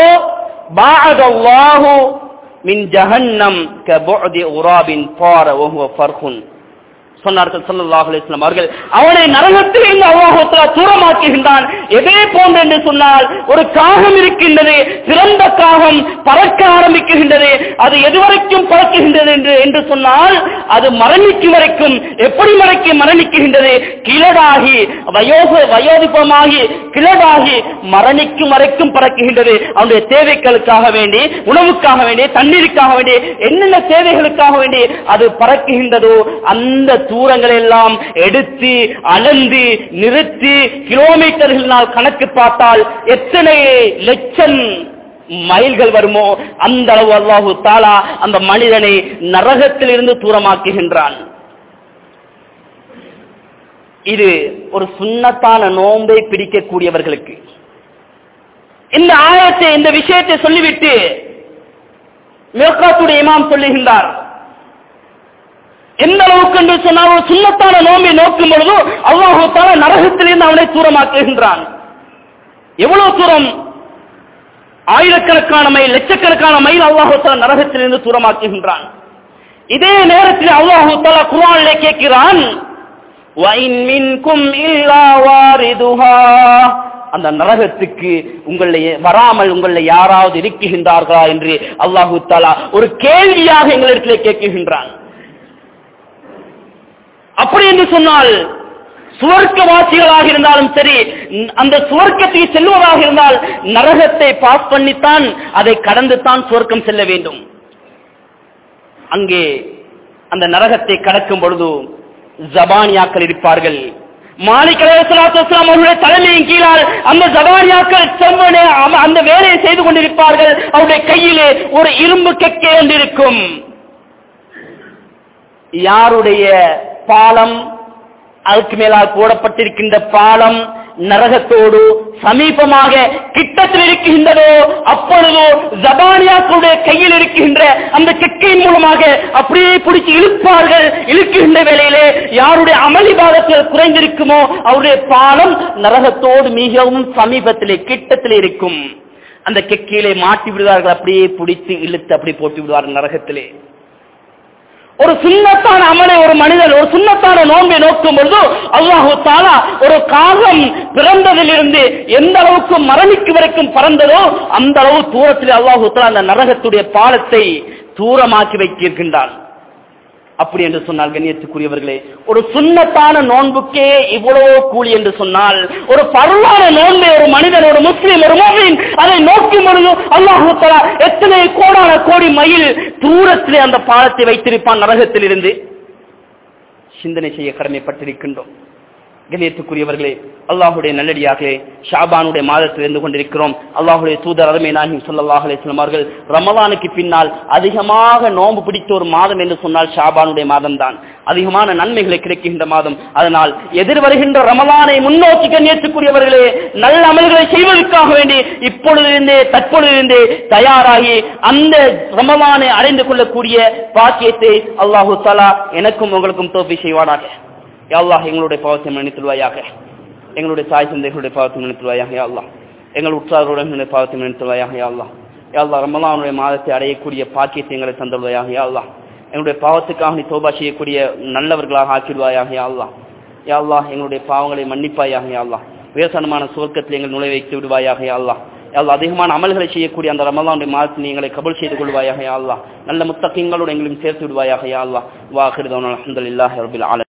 பாஅதல்லாஹு மின் ஜஹன்னம் கபுஅதி உராபின் பார வஹுவ ஃபர்ஹுன் சொன்னார்கள் ஸல்லல்லாஹு அலைஹி வஸல்லம் அவர்கள் அவனை நரகத்தில் இருந்து அல்லாஹ் தஆலா தூரமாக்குகின்றான் எதே போன்று என்று சொன்னால் ஒரு காகம் இருக்கின்றது சிறந்த காகம் பறக்க ஆரம்பிக்குகின்றது அது எதுவரைக்கும் பறக்குகின்றது என்று என்று சொன்னால் அது மரணிக்கும் வரைக்கும் எப்படி மறைக்கும் மரணிக்குகின்றது கிழடாகி வயோக வயோதிபமாகி கிழடாகி மரணிக்கும் வரைக்கும் பறக்குகின்றது அவனுடைய தேவைகளுக்காக வேண்டி உணவுக்காக வேண்டி தண்ணீருக்காக வேண்டி என்னென்ன தேவைகளுக்காக வேண்டி அது பறக்குகின்றதோ அந்த தூரங்கள் எல்லாம் எடுத்து அளந்து நிறுத்தி கிலோமீட்டர்களினால் கணக்கு பார்த்தால் எத்தனை லட்சம் மைல்கள் வருமோ அந்த அளவு அல்லாஹு தாலா அந்த மனிதனை நரகத்தில் இருந்து தூரமாக்குகின்றான் இது ஒரு சுண்ணத்தான நோன்பை பிடிக்கக்கூடியவர்களுக்கு இந்த ஆயத்தை இந்த விஷயத்தை சொல்லிவிட்டு மேற்காத்துடைய இமாம் சொல்லுகின்றார் எந்த அளவுக்கு என்று சொன்னால் ஒரு சுண்ணத்தான நோம்பை நோக்கும் பொழுது அல்லாஹு தாலா நரகத்திலிருந்து அவனை தூரமாக்குகின்றான் எவ்வளவு தூரம் ஆயிரக்கணக்கான மைல் லட்சக்கணக்கான மைல் அல்லாஹு தாலா நரகத்திலிருந்து தூரமாக்குகின்றான் இதே நேரத்தில் அல்லாஹு தாலா குர்ஆனிலே கேட்கிறான் وَإِن مِّنكُمْ إِلَّا وَارِدُهَا அந்த நரகத்துக்கு உங்களை வராமல் உங்களை யாராவது இருக்குகின்றார்களா என்று அல்லாஹு தாலா ஒரு கேள்வியாக எங்களிடத்தில் கேட்குகின்றான் அப்படி என்று சொன்னால் சுவர்க்கவாசிகளாக இருந்தாலும் சரி ந- அந்த சுவர்க்கத்துக்கு செல்வதாக இருந்தால் நரகத்தை பாஸ் பண்ணித்தான் அதை கடந்து தான் சுவர்க்கம் செல்ல வேண்டும் அங்கே அந்த நரகத்தை கடக்கும் பொழுது ஜபானியாக்கள் இருப்பார்கள் மாலிக் அலைஹிஸ்ஸலாத்து வஸ்ஸலாம் அவர்களுடைய தலைமையின் கீழால் அந்த ஜபானியாக்கள் செவ்வனே அவ- அந்த வேலையை செய்து கொண்டிருப்பார்கள் அவருடைய கையிலே ஒரு இரும்பு கெக்கே இருக்கும் யாருடைய பாலம் அதுக்கு மேலால் போடப்பட்டிருக்கின்ற பாலம் நரகத்தோடு சமீபமாக கிட்டத்தில் இருக்கின்றதோ அப்பொழுதோ ஜபானியாக்களுடைய கையில் இருக்கின்ற அந்த கெக்கையின் மூலமாக அப்படியே பிடிச்சு இழுப்பார்கள் இழுக்கின்ற வேளையிலே யாருடைய அமளி பாதத்தில் குறைந்திருக்குமோ அவருடைய பாலம் நரகத்தோடு மிகவும் சமீபத்திலே கிட்டத்திலே இருக்கும் அந்த கெக்கியிலே மாட்டி விடுவார்கள் அப்படியே பிடித்து இழுத்து அப்படி போட்டு விடுவார்கள் நரகத்திலே ஒரு சுண்ணத்தான அமலை ஒரு மனிதன் ஒரு சுண்ணத்தான நோன்பை நோக்கும் பொழுது அல்லாஹு தாலா ஒரு காலம் பிறந்ததிலிருந்து எந்த அளவுக்கு மரணிக்கு வரைக்கும் பறந்ததோ அந்த அளவு தூரத்தில் அல்லாஹு தாலா அந்த நரகத்துடைய பாலத்தை தூரமாக்கி வைத்திருக்கின்றான் அப்படி என்று சொன்னால் கண்ணியத்துக்குரியவர்களே ஒரு சுண்ணத்தான நோன்புக்கே இவ்வளவு கூலி என்று சொன்னால் ஒரு பருவான நோன்பை ஒரு மனிதன் ஒரு முஸ்லீம் ஒரு மோமின் அதை நோக்கும் பொழுது அல்லாஹு தஆலா எத்தனை கோடான கோடி மைல் தூரத்திலே அந்த பாலத்தை வைத்திருப்பான் நரகத்தில் இருந்து சிந்தனை செய்ய கடமைப்பட்டிருக்கின்றோம் கணியத்துக்குரியவர்களே அல்லாஹுடைய நல்லடியார்களே ஷாபானுடைய மாதத்தில் இருந்து கொண்டிருக்கிறோம் அல்லாஹுடைய தூதர் அருமை நாயகம் ஸல்லல்லாஹு அலைஹி வஸல்லம் அவர்கள் ரமலானுக்கு பின்னால் அதிகமாக நோன்பு பிடித்த ஒரு மாதம் என்று சொன்னால் ஷாபானுடைய மாதம் தான் அதிகமான நன்மைகளை கிடைக்கின்ற மாதம் அதனால் எதிர் வருகின்ற ரமலானை முன்னோக்கி கண்ணியத்துக்குரியவர்களே நல்ல அமல்களை செய்வதற்காக வேண்டி இப்பொழுதிருந்தே தற்பொழுதிருந்தே தயாராகி அந்த ரமலானை அடைந்து கொள்ளக்கூடிய பாக்கியத்தை அல்லாஹு தலா எனக்கும் உங்களுக்கும் தோப்பி செய்வானாக யா அல்லாஹ் எங்களுடைய பாவத்தை மன்னித்துள்வாயாக எங்களுடைய தாய் தந்தைகளுடைய பாவத்தை மன்னித்துள்வாயாக யா அல்லாஹ் எங்கள் உற்றார்களுடைய பாவத்தை மன்னித்துள்வாயாக யா அல்லாஹ் யா அல்லாஹ் ரமலானுடைய மாதத்தை அடையக்கூடிய பாக்கியத்தை எங்களை தந்துள்வாயாக யா அல்லாஹ் எங்களுடைய பாவத்துக்காக நீ தோபா செய்யக்கூடிய நல்லவர்களாக ஆக்கிடுவாயாக யா அல்லாஹ் யா அல்லாஹ் எங்களுடைய பாவங்களை மன்னிப்பாயாக யா அல்லாஹ் வேசனமான சுவர்க்கத்தில் எங்கள் நுழை வைத்து விடுவாயாக யா அல்லாஹ் யா அல்லாஹ் அதிகமான அமல்களை செய்யக்கூடிய அந்த ரமலானுடைய மாதத்தில் எங்களை கபல் செய்து கொள்வாயாக யா அல்லாஹ் நல்ல முத்தகங்களோடு எங்களையும் சேர்த்து விடுவாயாக யா அல்லாஹ் வாஹிருதவன் அலமதுல்லாஹி ரபில் ஆல